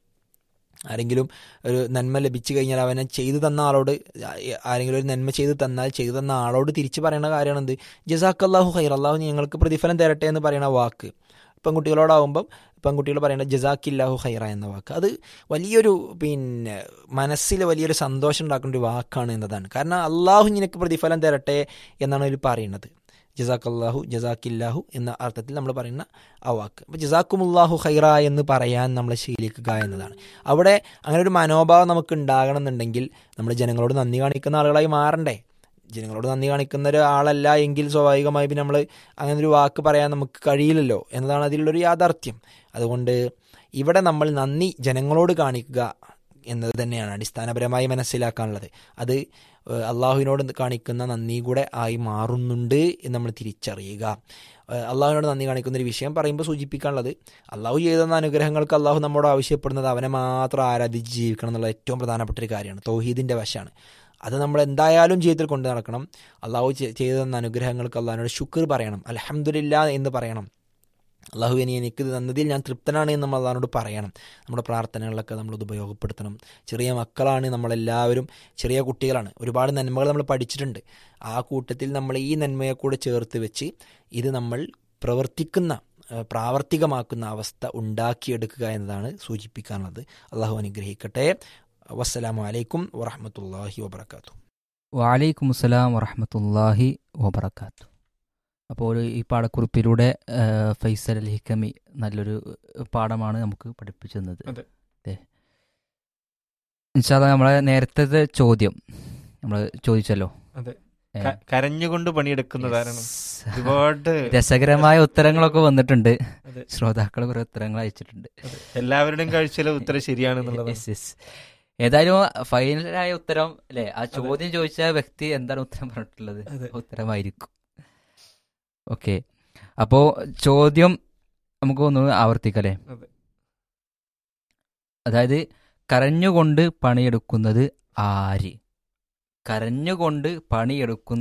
ആരെങ്കിലും ഒരു നന്മ ലഭിച്ചു കഴിഞ്ഞാൽ അവനെ ചെയ്തു തന്ന ആളോട് ആരെങ്കിലും ഒരു നന്മ ചെയ്തു തന്നാൽ ചെയ്തു തന്ന ആളോട് തിരിച്ച് പറയുന്ന കാര്യമാണ് എന്ത് ജസാഖല്ലാഹു ഖൈർ അള്ളാഹു ഞങ്ങൾക്ക് പ്രതിഫലം തരട്ടെ എന്ന് പറയുന്ന വാക്ക് പെൺകുട്ടികളോടാവുമ്പം പെൺകുട്ടികൾ പറയേണ്ട ജസാക്കില്ലാഹു ഖൈറ എന്ന വാക്ക് അത് വലിയൊരു പിന്നെ മനസ്സിൽ വലിയൊരു സന്തോഷം ഉണ്ടാക്കുന്ന ഒരു വാക്കാണ് എന്നതാണ് കാരണം അള്ളാഹു നിനക്ക് പ്രതിഫലം തരട്ടെ എന്നാണ് അതിൽ പറയുന്നത് ജസാഖല്ലാഹു ജസാക്കില്ലാഹു എന്ന അർത്ഥത്തിൽ നമ്മൾ പറയുന്ന ആ വാക്ക് അപ്പോൾ ജസാക്കുമുല്ലാഹു ഖൈറ എന്ന് പറയാൻ നമ്മൾ ശീലിക്കുക എന്നതാണ് അവിടെ അങ്ങനെ ഒരു മനോഭാവം നമുക്ക് ഉണ്ടാകണം എന്നുണ്ടെങ്കിൽ നമ്മൾ ജനങ്ങളോട് നന്ദി കാണിക്കുന്ന ആളുകളായി മാറണ്ടേ ജനങ്ങളോട് നന്ദി കാണിക്കുന്ന ഒരാളല്ല എങ്കിൽ സ്വാഭാവികമായി പിന്നെ നമ്മൾ അങ്ങനെ ഒരു വാക്ക് പറയാൻ നമുക്ക് കഴിയില്ലല്ലോ എന്നതാണ് അതിലുള്ളൊരു യാഥാർത്ഥ്യം അതുകൊണ്ട് ഇവിടെ നമ്മൾ നന്ദി ജനങ്ങളോട് കാണിക്കുക എന്നത് തന്നെയാണ് അടിസ്ഥാനപരമായി മനസ്സിലാക്കാനുള്ളത് അത് ഏഹ്, അള്ളാഹുവിനോട് കാണിക്കുന്ന നന്ദി കൂടെ ആയി മാറുന്നുണ്ട് എന്ന് നമ്മൾ തിരിച്ചറിയുക ഏഹ്, അള്ളാഹുവിനോട് നന്ദി കാണിക്കുന്ന ഒരു വിഷയം പറയുമ്പോൾ സൂചിപ്പിക്കാനുള്ളത് അള്ളാഹു ചെയ്തു തന്ന അനുഗ്രഹങ്ങൾക്ക് അള്ളാഹു നമ്മോട് ആവശ്യപ്പെടുന്നത് അവനെ മാത്രം ആരാധിച്ച് ജീവിക്കണം എന്നുള്ള ഏറ്റവും പ്രധാനപ്പെട്ട ഒരു കാര്യമാണ് തൗഹീദിൻ്റെ വശമാണ് അത് നമ്മൾ എന്തായാലും ജീവിതത്തിൽ കൊണ്ടു നടക്കണം അള്ളാഹു ചെ- ചെയ്തു തന്ന അനുഗ്രഹങ്ങൾക്ക് അള്ളാഹിനോട് ശുക്ർ പറയണം അലഹമുല്ല എന്ന് പറയണം അള്ളാഹു ഇനി എനിക്ക് ഇത് തന്നതിൽ ഞാൻ തൃപ്തനാണ് എന്ന് നമ്മൾ അള്ളാഹിനോട് പറയണം നമ്മുടെ പ്രാർത്ഥനകളിലൊക്കെ നമ്മളത് ഉപയോഗപ്പെടുത്തണം ചെറിയ മക്കളാണ് നമ്മളെല്ലാവരും ചെറിയ കുട്ടികളാണ് ഒരുപാട് നന്മകൾ നമ്മൾ പഠിച്ചിട്ടുണ്ട് ആ കൂട്ടത്തിൽ നമ്മൾ ഈ നന്മയെ കൂടെ ചേർത്ത് വെച്ച് ഇത് നമ്മൾ പ്രവർത്തിക്കുന്ന ഏഹ്, പ്രാവർത്തികമാക്കുന്ന അവസ്ഥ ഉണ്ടാക്കിയെടുക്കുക എന്നതാണ് സൂചിപ്പിക്കാനുള്ളത് അള്ളാഹു അനുഗ്രഹിക്കട്ടെ വസ്സലാമു അലൈക്കും വറഹമത്തല്ലാഹി വബർക്കാത്തു വലൈക്കും അസ്സലാം വറഹമത്തല്ലാഹി വബർക്കാത്തു അപ്പോൾ ഈ പാഠക്കുറിപ്പിലൂടെ ആ, ഫൈസൽ അൽ ഹിക്കമി നല്ലൊരു പാഠമാണ് നമുക്ക് പഠിപ്പിച്ചു തന്നത് അതെ. ഇൻഷാല്ല നമ്മളെ നേരത്തെ ചോദ്യം നമ്മൾ ചോദിച്ചല്ലോ അതെ. ഏ, ക- കരഞ്ഞുകൊണ്ട് പണിയെടുക്കുന്നതാരാണ് yes. ഒരുപാട് രസകരമായ ഉത്തരങ്ങളൊക്കെ വന്നിട്ടുണ്ട് അതെ. ശ്രോതാക്കൾ കുറെ ഉത്തരങ്ങൾ അയച്ചിട്ടുണ്ട് അതെ. എല്ലാവരുടെയും കാഴ്ചയിലെ ഉത്തരം ശരിയാണെന്നുള്ളത് Yes, yes. ഏതായാലും ഫൈനലായ ഉത്തരം അല്ലെ ആ ചോദ്യം ചോദിച്ച വ്യക്തി എന്താണ് ഉത്തരം പറഞ്ഞിട്ടുള്ളത് അതെ. ഉത്തരമായിരിക്കും ഓക്കെ അപ്പോ ചോദ്യം നമുക്ക് ഒന്ന് ആവർത്തിക്കല്ലേ അതെ. അതായത് കരഞ്ഞുകൊണ്ട് പണിയെടുക്കുന്നത് ആര് കരഞ്ഞുകൊണ്ട് പണിയെടുക്കുന്ന